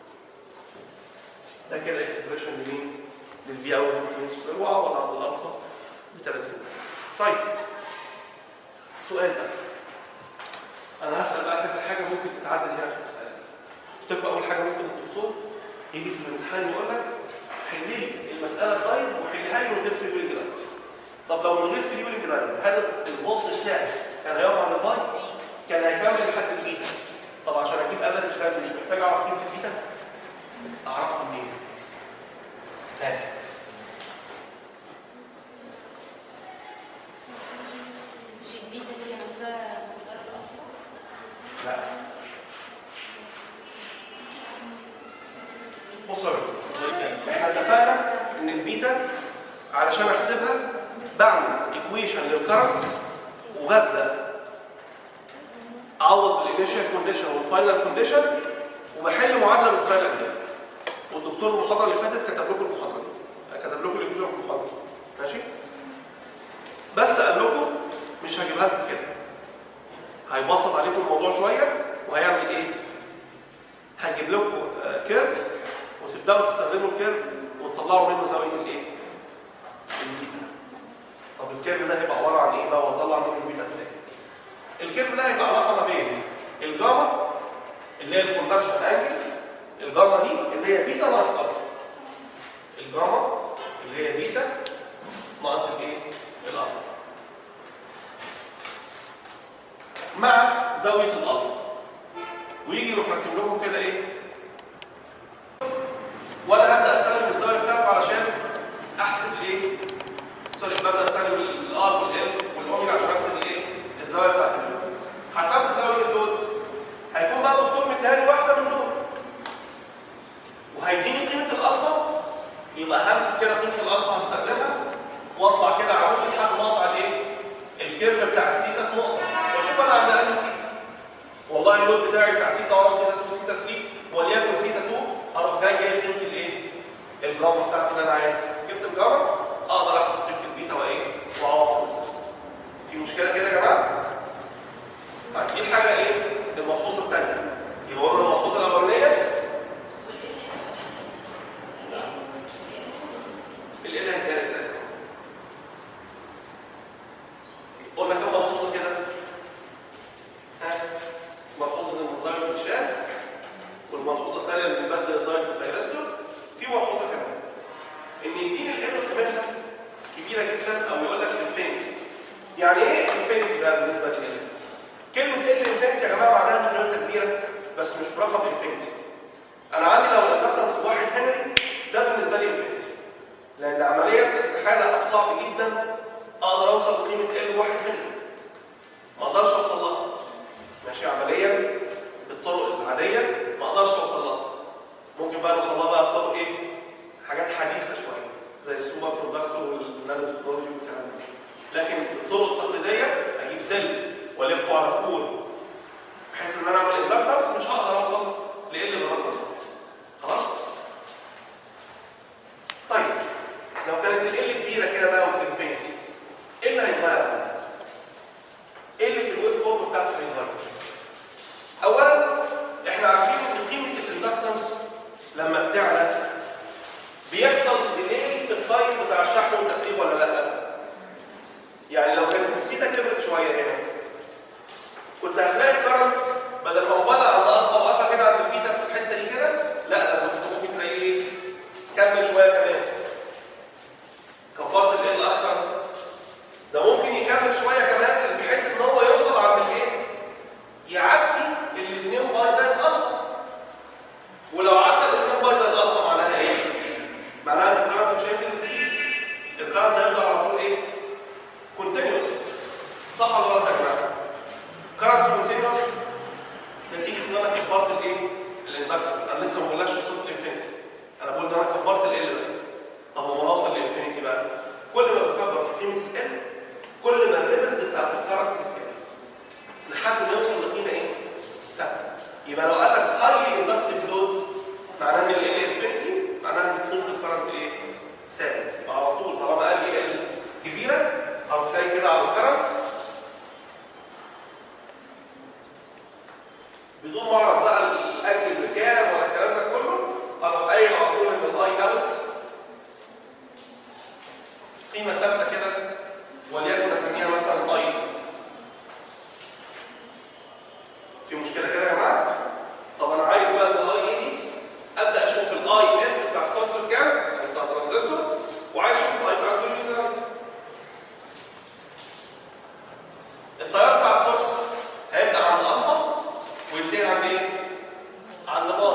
[SPEAKER 1] ده كده اكسبريشن لمين؟ للفي اوت سكوير واعوض عن الالفا ب 30 طيب سؤال بقى انا هسال بقى كذا حاجه ممكن تتعدل هنا في المساله دي تبقى اول حاجه ممكن الدكتور يجي في الامتحان يقول لك حل لي المساله طيب وحلها لي من غير فري ويل جرايد طب لو من غير فري ويل جرايد هل الفولت بتاعي كان هيقف عند الباي كان هيكمل لحد البيتا طب عشان اجيب افريج فاليو مش محتاج اعرف قيمه البيتا اعرفها منين هات
[SPEAKER 2] مش البيتا هي نفسها مقدار الأصل
[SPEAKER 1] لا بصوا يا ولد. احنا اتفقنا ان البيتا علشان احسبها بعمل ايكويشن للكرنت وببدا اعوض بالانيشال كونديشن والفاينل كونديشن وبحل معادله من ترايل اجداد والدكتور المحاضره اللي فاتت كتب لكم المحاضره دي كتب لكم الايكويشن في المحاضره ماشي بس قال لكم مش هجيبها لكم كده هيبسط عليكم الموضوع شويه وهيعمل ايه؟ هجيب لكم آه، كيرف وتبداوا تستخدموا الكيرف وتطلعوا منه زاويه الايه؟ البيتا. طب الكيرف ده هيبقى عباره عن ايه بقى واطلع منه البيتا ازاي؟ الكيرف ده هيبقى علاقه ما بين الجاما اللي هي الكوندكشن انجل الجاما دي اللي هي بيتا ناقص الفا. الجاما اللي هي بيتا ناقص الايه؟ الالفا. مع زاويه الالفا. ويجي يروح راسم لكم كده ايه؟ وانا هبدا استخدم الزاويه بتاعته علشان احسب الايه؟ سوري ببدا استخدم الار والال والاوميجا عشان احسب الايه؟ الزاويه بتاعت اللود. حسبت زاويه اللود هيكون بقى الدكتور مديها لي واحده من دول. وهيديني قيمه الالفا يبقى همسك كده قيمه الالفا هستخدمها واطلع كده عمود لحد ما اقطع الايه؟ الكيرف بتاع السيتا في نقطه واشوف انا عند انهي سيتا. والله اللود بتاعي بتاع سيتا 1 سيتا 2 سيتا 3 وليكن سيتا 2 اروح جاي جايب قيمه الايه؟ الجراما بتاعتي اللي انا عايزها جبت الجراما اقدر احسب قيمه البيتا وايه؟ واعوض مثلا في مشكله كده يا جماعه؟ طيب دي الحاجه ايه؟ الملحوظه الثانيه يبقى قلنا الملحوظه الاولانيه ال هيتجرى ازاي؟ قلنا كم ملحوظه كده؟ ها؟ ملحوظه ان الدايت بتشال والملحوظه الثانيه اللي بنبدل الدايت بفيرستور في ملحوظه كمان ان يديني ال قيمتها كبيره جدا او يقول لك انفينيتي يعني ايه انفينيتي ده بالنسبه لي كلمه ال انفينيتي يا جماعه معناها ان قيمتها كبيره بس مش برقم انفينيتي انا عندي لو الاندكتنس 1 هنري ده بالنسبه لي انفينيتي لان عمليا استحاله او صعب جدا اقدر اوصل لقيمه ال 1 هنري ما اقدرش اوصل لها ماشي عمليا بالطرق العاديه ما اقدرش اوصل لها ممكن بقى نوصل لها بقى بطرق ايه حاجات حديثه شويه زي السوبر كوندكتور والنانو تكنولوجي والكلام ده لكن بالطرق التقليديه اجيب سلك والفه على كور بحيث ان انا اعمل اندكتنس مش هقدر اوصل لاقل من رقم كويس خلاص طيب لو كانت ال كبيره كده بقى وفي انفينيتي ايه اللي هيتغير ايه اللي في الويف فورم بتاعته هيتغير اولا احنا عارفين ان قيمه الاندكتنس لما بتعلى بيحصل ديلي في التايم بتاع الشحن والتفريغ ولا لا يعني لو كانت السيتا كبرت شويه هنا كنت هتلاقي الكرنت بدل ما هو بدا عند الفا وقفل هنا عند البيتا في الحته دي كده لا ده كنت ممكن تلاقيه ايه كمل شويه كمان كبرت ال اكتر ده ممكن يكمل شويه كمان بحيث ان هو يوصل عند الايه يعدي الاثنين باي زائد الفا ولو عدى الاثنين باي زائد الفا معناها ايه معناها ان الكرنت مش هينزل يزيد الكرنت هيفضل على طول ايه كونتينوس صح ولا غلط يا جماعه كرنت كونتينوس نتيجه ان انا كبرت الايه الاندكتنس انا لسه ما بقولكش وصلت للانفينيتي انا بقول ان انا كبرت ال بس طب وما اوصل للانفينيتي بقى كل ما بتكبر في قيمه ال كل ما الليمتس بتاعت الكرنت بتقل لحد ما يوصل لقيمه ايه ثابته يبقى لو قال لك هايلي اندكتيف لود معناه ان ال ال انفينيتي معناها ان خطوط الكرنت ايه؟ ثابت يبقى على طول طالما قال لي ال كبيره او تلاقي كده على الكرنت بدون ما اعرف بقى الاجل بكام ولا الكلام ده كله اروح قايل على طول ان الاي اوت قيمه ثابته كده وليكن اسميها مثلا اي في مشكله كده يا جماعه طب انا عايز بقى ان الاي اي دي ابدا اشوف الاي اس بتاع السنسور كام بتاع الترانزستور وعايز اشوف الاي بتاع الفيلم ده التيار بتاع السورس هيبدا عند الفا وينتهي عند ايه؟ عند باي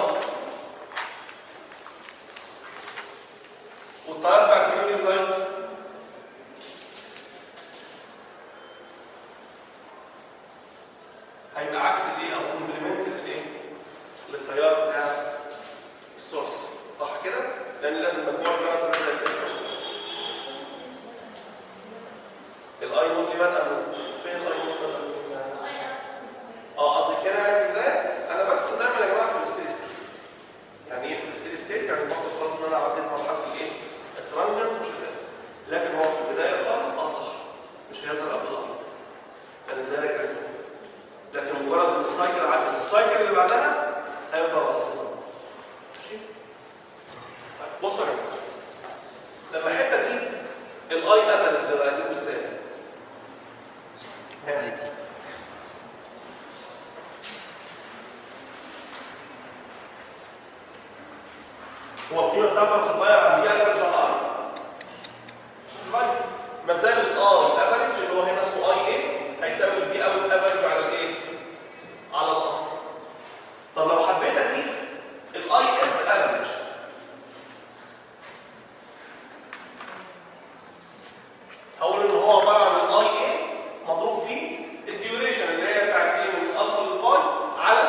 [SPEAKER 1] والتيار بتاع الفيلم لايت هيبقى عكس الايه او كومبلمنت للايه؟ للتيار بتاع السورس صح كده؟ لان لازم مجموع الكاركتر ده يتقسم الاي نوت دي بقى فين الاي نوت ده؟ اه قصدي كده يعني كده انا برسم دايما يا جماعه في الستيري ستيت يعني ايه في الستيري ستيت يعني المفروض خلاص ان انا عديت مرحله الايه؟ الترانزيانت وشغال لكن هو في البدايه خالص اه صح مش هيظهر قبل الافضل لان الدايره كانت اوف لكن مجرد ان السايكل عدت السايكل اللي بعدها هيفضل غلط ماشي طيب بصوا يا جماعه لما احب اجيب الاي افرج ده بقى اجيبه ازاي؟ هو القيمه بتاعته هتتغير عن دي افرج على ار طيب ما زال الار الافرج اللي هو هنا اسمه اي اي هيساوي الفي اوت افرج على الايه؟ على الار طب لو حبيت اجيب الاي اس افرج هقول ان هو عباره عن الاي اي مضروب فيه الديوريشن اللي هي بتاعت ايه من الالفا للباي على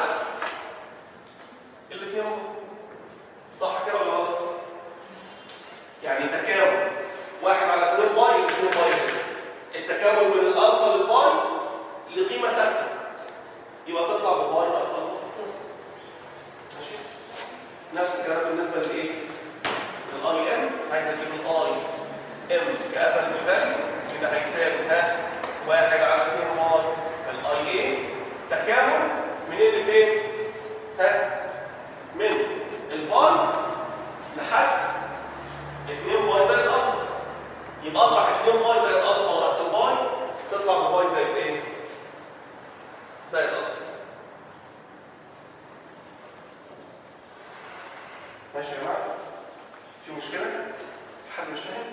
[SPEAKER 1] الاثنين صح كده ولا غلط؟ يعني تكامل واحد على 2 باي 2 باي التكامل من الالفا للباي لقيمه ثابته يبقى تطلع بباي ناقص الفا في القيمه ماشي نفس الكلام بالنسبه لايه؟ للاي ام عايز اجيب الاي ام كابل فاليو يبقى هيساوي ده واحد على 2 باي في الاي اي تكامل منين لفين؟ ها؟ من الباي لحد 2 باي زائد الفا يبقى اطرح 2 باي زائد الفا وناقص الباي تطلع بباي زائد ايه؟ زائد الفا ماشي يا جماعه؟ في مشكله؟ في حد مش فاهم؟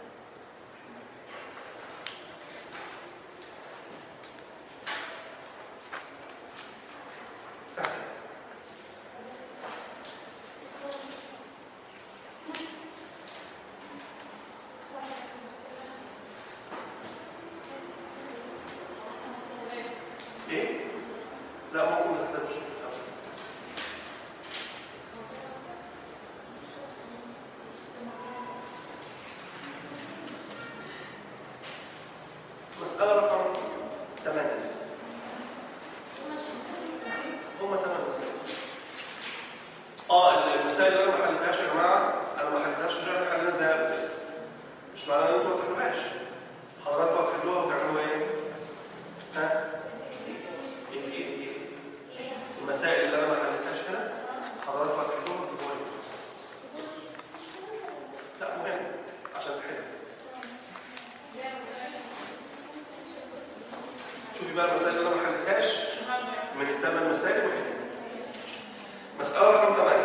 [SPEAKER 1] سهل ايه؟ لا ممكن ما تكتبوش الكتاب. مسألة رقم 8 هما 8 مسائل اه المسائل اللي انا ما حلتهاش يا جماعه انا ما حلتهاش عشان احنا حلينا زي قبل كده. مش معناه ان انتوا ما تحلوهاش حضراتكم هتحلوها وتعملوا ايه؟ ها؟ ايه ايه ايه المسائل اللي انا ما حلتهاش كده حضراتكم هتحلوها وتجيبوها لي. لا مهم عشان تحل شوفي بقى المسائل اللي انا ما حلتهاش من الثمان مسائل وحلها مسألة رقم 8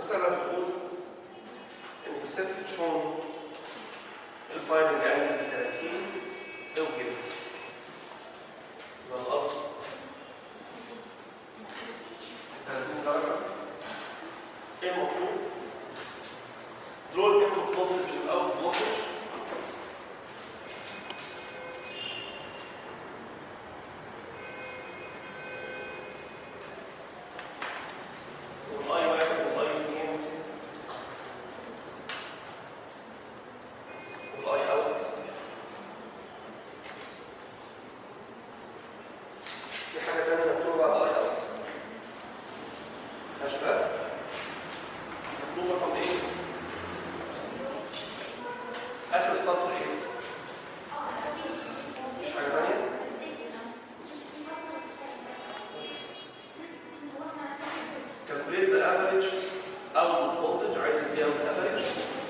[SPEAKER 1] المسألة بتقول إن the circuit shown الفايرنج angle 30 اوجد يبقى الأرض 30 درجة ايه المطلوب؟ دول input voltage والاوت voltage والاي واحد والاي اثنين والاي اوت في حاجة تانية مكتوبة بعد الاي اوت يا شباب مكتوب رقم ايه؟ اخر السطر ايه؟ مش حاجة تانية؟ calculate the average output voltage عايز يديها من average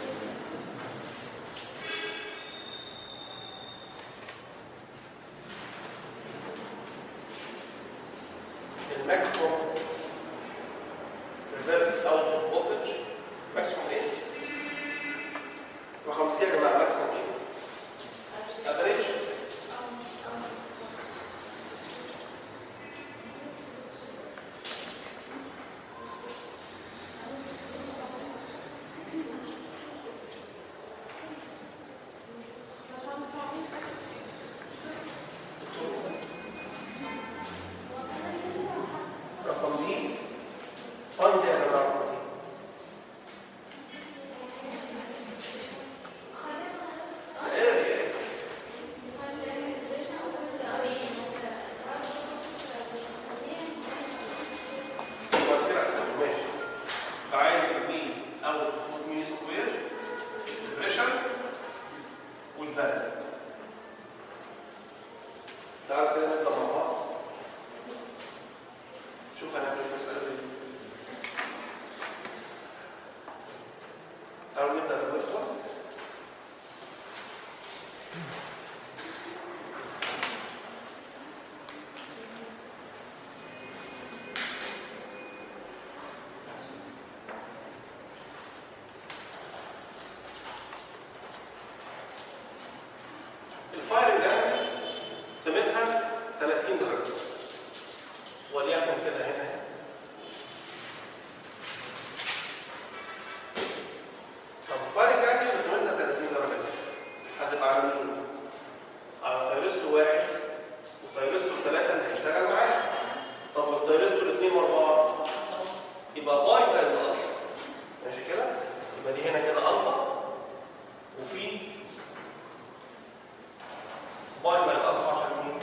[SPEAKER 1] الماكسيموم reverse output voltage maximum ايه؟ رقم سي يا جماعه maximum ايه؟ average رقم دي فايند يا جماعه رقم دي ايه ايه هو كده احسن ماشي عايز في اوت ميو سكوير اكسبريشن والفاليو تعالوا كده نبدا مع بعض شوف هنعمل ايه في المساله زي دي تعالوا نبدا بالرفقه الفايرنج انجل قيمتها 30 درجه وليكن كده هنا طب الفايرنج انجل اللي قيمتها 30 درجه دي هتبقى على مين؟ على ثيرستو واحد وثيرستو ثلاثه اللي هيشتغل معاه طب والثيرستو الاثنين واربعه يبقى باي زائد الالفا ماشي كده؟ يبقى دي هنا كده الفا وفي باي زائد الفا عشان مين؟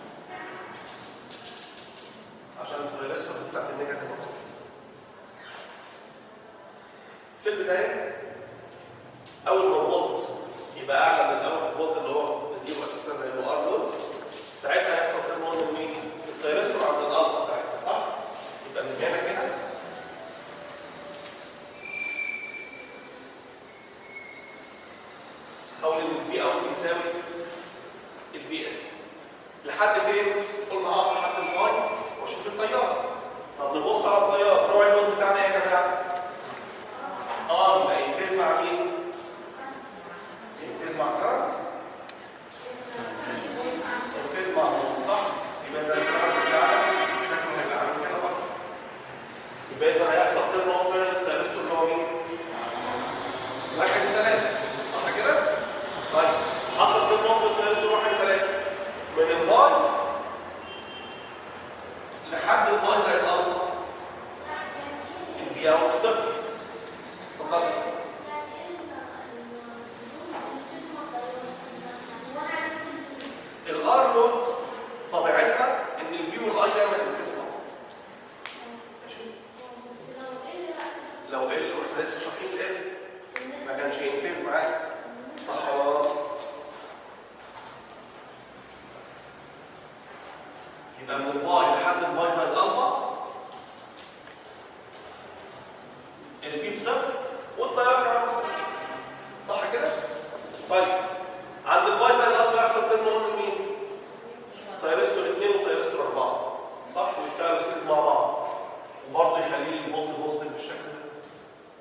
[SPEAKER 1] عشان الفلوريستورز بتاعت النيجاتيف اوفست في البدايه اول ما الفولت يبقى اعلى من اول الفولت اللي هو بزيرو اساسا لانه ار لود ساعتها هيحصل ترمون من مين؟ الثيرستور عند الالفا بتاعتها صح؟ يبقى من هنا كده حول الفي او بيساوي الفي اس لحد فين؟ قلنا هقف لحد الفاي واشوف التيار طب نبص على التيار نوع اللون بتاعنا ايه يا جماعه؟ اه يبقى ينفذ مع مين؟ ينفذ مع الكرنت ينفذ مع الفولت صح؟ يبقى اذا الكرنت بتاعنا شكله هيبقى عامل كده برضه يبقى اذا هيحصل تيرن اوف فين الثيرستور اللي هو مين؟ واحد وثلاثة صح كده؟ طيب حصل تيرن اوف الثيرستور واحد وثلاثة من الباي لحد الباي زائد الالفا الفي او صفر اتفضل الار نوت طبيعتها ان الفي والاي دايما ينفذوا مع بعض ماشي لو ال واحنا لسه شارحين ال ما كانش ينفذ معاك صح ولا غلط يبقى من الواي لحد الواي زائد الفا الفي بصفر والتيار كمان بصفر صح كده؟ طيب عند الواي زائد الفا يحصل ترم نقطة مين؟ ثيرستور 2 وثيرستور 4 صح؟ ويشتغلوا سيريز مع بعض وبرضه يخلي لي الفولت بوزيتيف بالشكل ده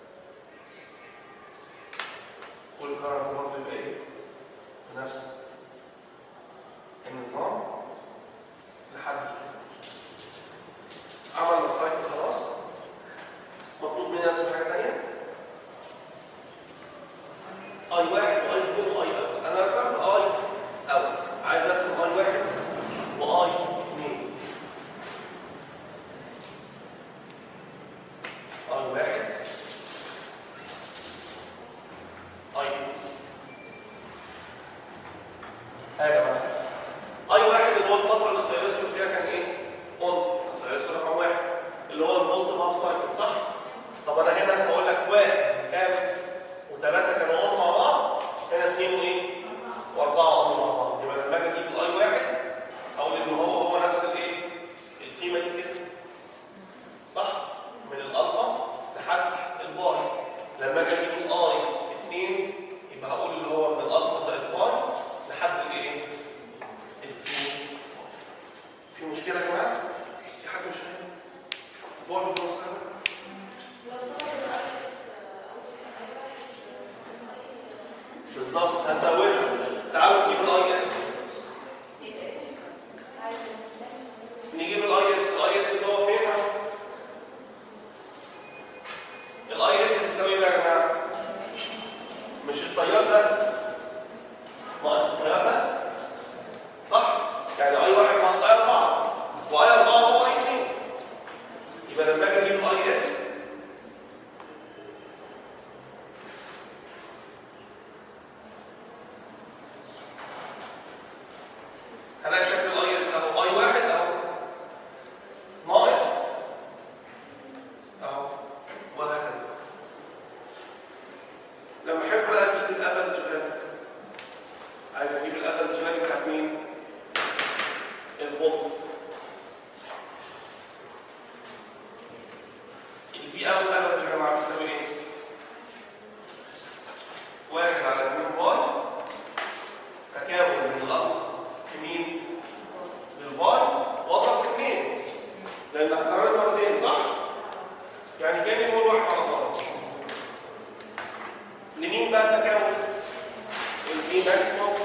[SPEAKER 1] بالظبط هنزودها تعالوا نجيب الاي اس نجيب الاي اس الاي اس اللي هو فين الاي اس بيساوي ايه بقى يا جماعه مش التيار ده ناقص التيار ده صح يعني اي واحد ناقص اي 4 واي 4 هو اي 2 يبقى لما اجي اجيب الاي اس هلاقي شكل الاي اس اهو اي واحد اهو ناقص اهو وهكذا لما احب بقى اجيب الافرج فاليو عايز اجيب الافرج فاليو بتاعت مين؟ الفولت الفي اوت افرج يا جماعه بيساوي ايه؟ واحد على 2 باي تكامل من الاصل في مين؟ بالباي واضرب في 2 لان هتكرر مرتين صح؟ يعني كان يقول واحد على باي لمين بقى التكامل؟ الفي ماكسيموم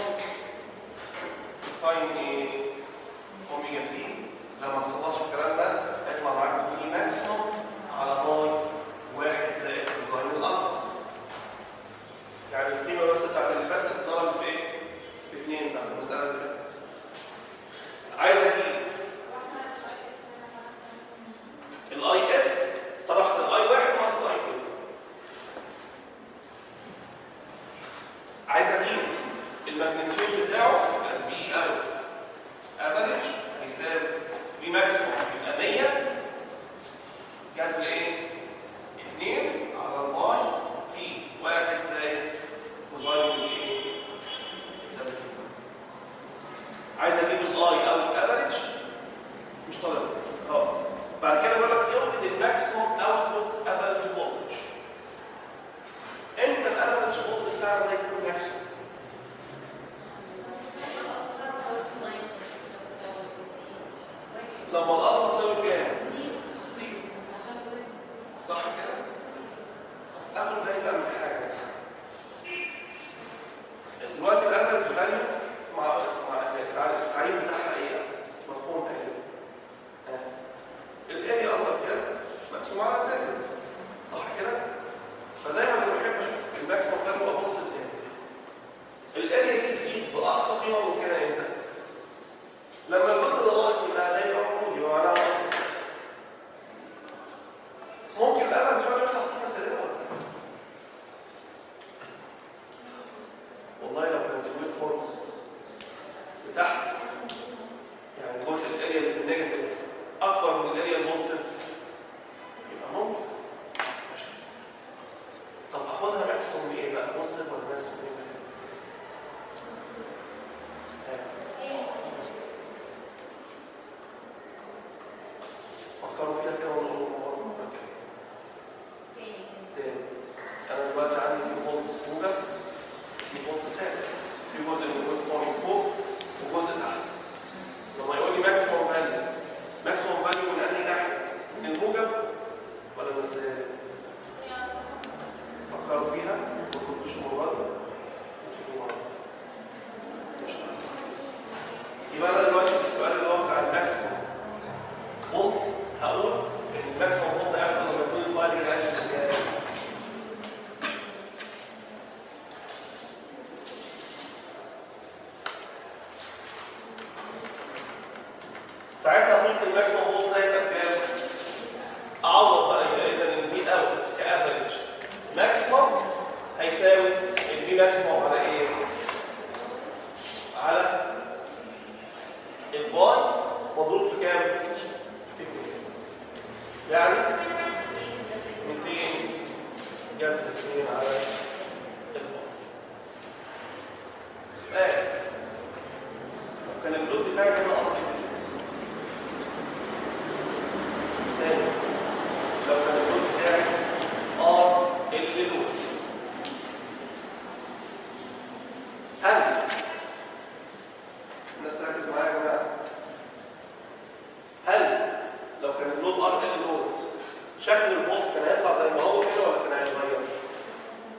[SPEAKER 1] ساين ايه؟ اوميجا تي لما تخلصوا الكلام ده هيطلع معاكم في ماكسيموم على باي واحد زائد كوزاين الالفا يعني القيمه بس بتاعت اللي فاتت اتضربت في ايه؟ في اثنين بتاعت المساله اللي فاتت عايز اجيب الاي اس طرحت الاي واحد ناقص الاي 2 عايز اجيب الماجنتيود بتاعه يبقى في اوت افريج هيساوي في ماكسيموم يبقى 100 جذر ايه؟ 2 على الباي في 1 زائد كوزاين ايه؟ 30 عايز اجيب الاي اوت افريج مش طالب خلاص بعد كده بقول لك اوجد الماكسيموم اوتبوت افريج فولتج امتى الافريج فولتج بتاعنا ده يكون ماكسيموم؟ لما الالفا تساوي كام؟ زيرو صح كده؟ اخد بالي بقى من حاجه دلوقتي الافرج فاليو مع مع التعريف التعريف بتاعها ايه؟ مفهوم تقريبا آه. الاريا اندر كيرف مقسوم على البيريود صح كده؟ فدايما لما بحب اشوف الماكسيموم فاليو ابص للاريا الاريا دي تزيد باقصى قيمه ممكنه امتى؟ لما الجزء اللي ناقص منها ده يبقى موجود يبقى معناها واحد بس. ممكن الأبد شوية يطلع قيمة سالبة ولا لا؟ والله لو كانت الويف فورم لتحت يعني جزء الاريا اللي في النيجاتيف أكبر من الاريا البوزيتيف يبقى ممكن ماشي. طب آخدها ماكسيموم لإيه بقى؟ بوزيتيف ولا ماكسيموم نيجاتيف؟ فكروا فيها كده ونقول الموضوع مرة كده. تاني انا دلوقتي عندي في فولت موجب في فولت سالب في جزء من الويف فورم فوق وجزء تحت لما يقول لي ماكسيموم فاليو ماكسيموم فاليو من انهي ناحيه؟ من الموجب ولا من السالب؟ فكروا فيها ما تردوش المره دي وتشوفوا المره دي. مش عارف. يبقى انا دلوقتي في السؤال اللي هو بتاع الماكسيموم فولت هقول ان الماكسيموم فولت هيحصل لما يكون الفايل رياكشن اللي ساعتها قلت الماكسيموم فولت ده يبقى كام؟ اعوض بقى يبقى اذا الفي اوت كافريج ماكسيموم هيساوي الفي ماكسيموم على ايه؟ على الباي مضروب في كام؟ في 2 يعني 200 جذر 2 على الباي سؤال لو كان اللود بتاعي هنا ارض فيلد تاني لو كان اللود بتاعي ار ال لود هل الناس تركز معايا يا جماعه هل لو كان اللود ار ال لود شكل الفولت كان هيطلع زي ما هو كده ولا كان هيتغير؟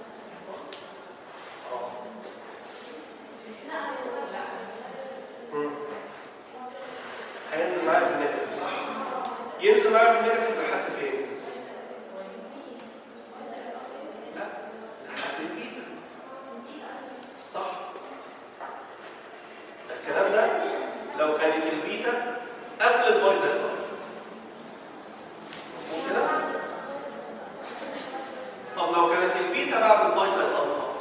[SPEAKER 1] طب لو كانت البيتا بعد الباي زائد الفا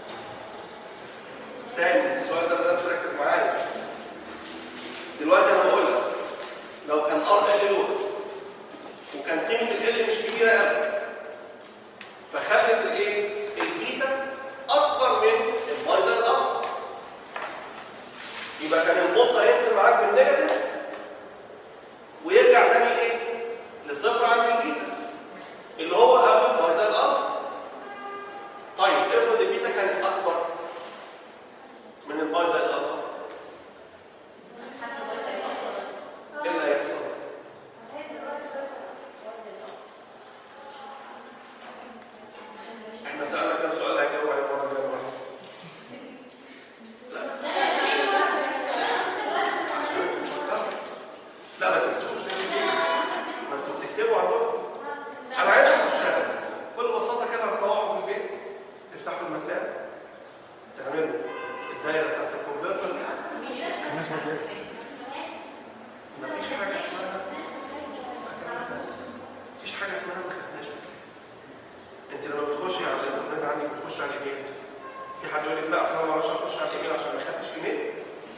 [SPEAKER 1] تاني السؤال ده الناس ركز معايا دلوقتي انا بقول لك لو كان ار ال لود وكان قيمه ال مش كبيره قوي فخلت الايه البيتا اصغر من الباي زائد الفا يبقى كان الفولت هينزل معاك بالنيجاتيف ويرجع تاني ايه للصفر عند البيتا اللي هو قبل الباي زائد الفا طيب افرض البيتا كانت اكبر من الباي زائد الفا ايه اللي هيحصل؟ احنا سألنا كام سؤال هيجاوب عليه المرة الجاية واحد. لا ما تنسوش تنسوا ما انتوا بتكتبوا عندكم انا عايزكم تشتغلوا بكل بساطة كده هتروحوا في البيت تفتحوا الماتلاب تعملوا الدايرة بتاعت الكمبيوتر دي
[SPEAKER 5] خمس مطلوب
[SPEAKER 1] مفيش حاجة اسمها مفيش حاجة اسمها ما خدناش انت لما بتخشي على الانترنت عندك بتخش على الايميل في حد يقول لك لا اصل انا ما اعرفش اخش على الايميل عشان ما خدتش ايميل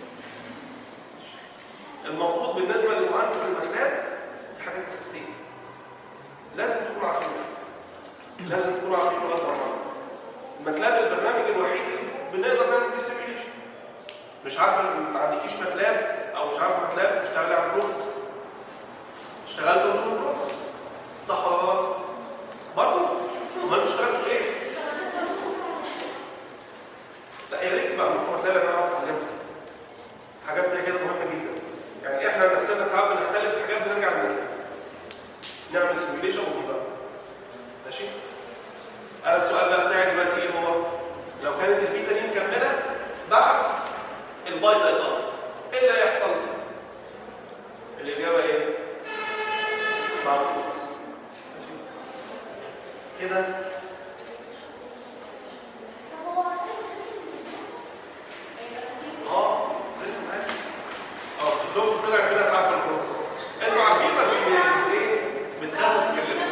[SPEAKER 1] المفروض بالنسبة للمهندس الماتلاب دي حاجات أساسية لازم تكونوا عارفينها لازم تكونوا عارفين ولا برنامج الماتلاب البرنامج الوحيد اللي بنقدر نعمل بيه سيميوليشن مش عارفه ما عندكيش ماتلاب او مش عارفه ماتلاب اشتغلي على بروتس اشتغلت انتوا بروتس صح ولا غلط؟ برضه؟ امال انتوا اشتغلتوا ايه؟ لا يا ريت تبقى عندكم ماتلاب انا اعرف اتعلمها حاجات زي كده مهمه جدا يعني احنا نفسنا ساعات بنختلف في حاجات بنرجع للماتلاب نعمل سيميوليشن ونجرب ماشي؟ انا السؤال بقى بتاعي دلوقتي ايه هو؟ لو كانت البيتا دي مكمله بعد الباي زائد الفا ايه اللي هيحصل؟ الاجابه ايه؟ بعد البايز. ماشي؟ كده اه لسه معاك اه شفت طلع في ناس عارفه البروتوس انتوا عارفين بس ب- ايه بتخافوا تتكلموا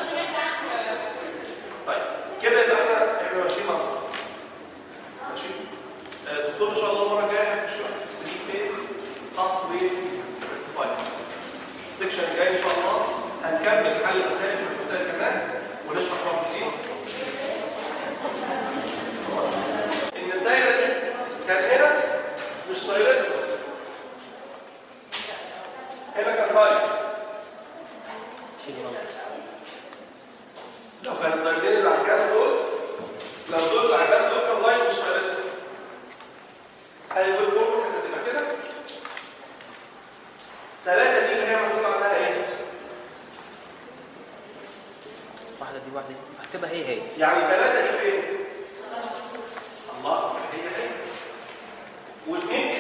[SPEAKER 1] طيب كده يبقى احنا احنا ماشيين مع بعض ماشي آه، الدكتور ان شاء الله المره الجايه هيخش في السليم فيز خط ريكتيفاير السكشن الجاي ان شاء الله هنكمل حل مسائل شويه مسائل كمان ونشرح برضه ايه ان الدايره دي كان هنا مش سايرسكوس هنا كان فايروس لو كان الدايرتين اللي على الجنب دول لو دول اللي على الجنب دول كان لاين مش سايرسكوس هيبقى فوق كانت هتبقى كده ثلاثة دي اللي هي مسؤولة عنها ايه؟
[SPEAKER 6] واحدة دي واحدة دي هتبقى هي هي
[SPEAKER 1] يعني ثلاثة دي فين؟ الله هي هي واثنين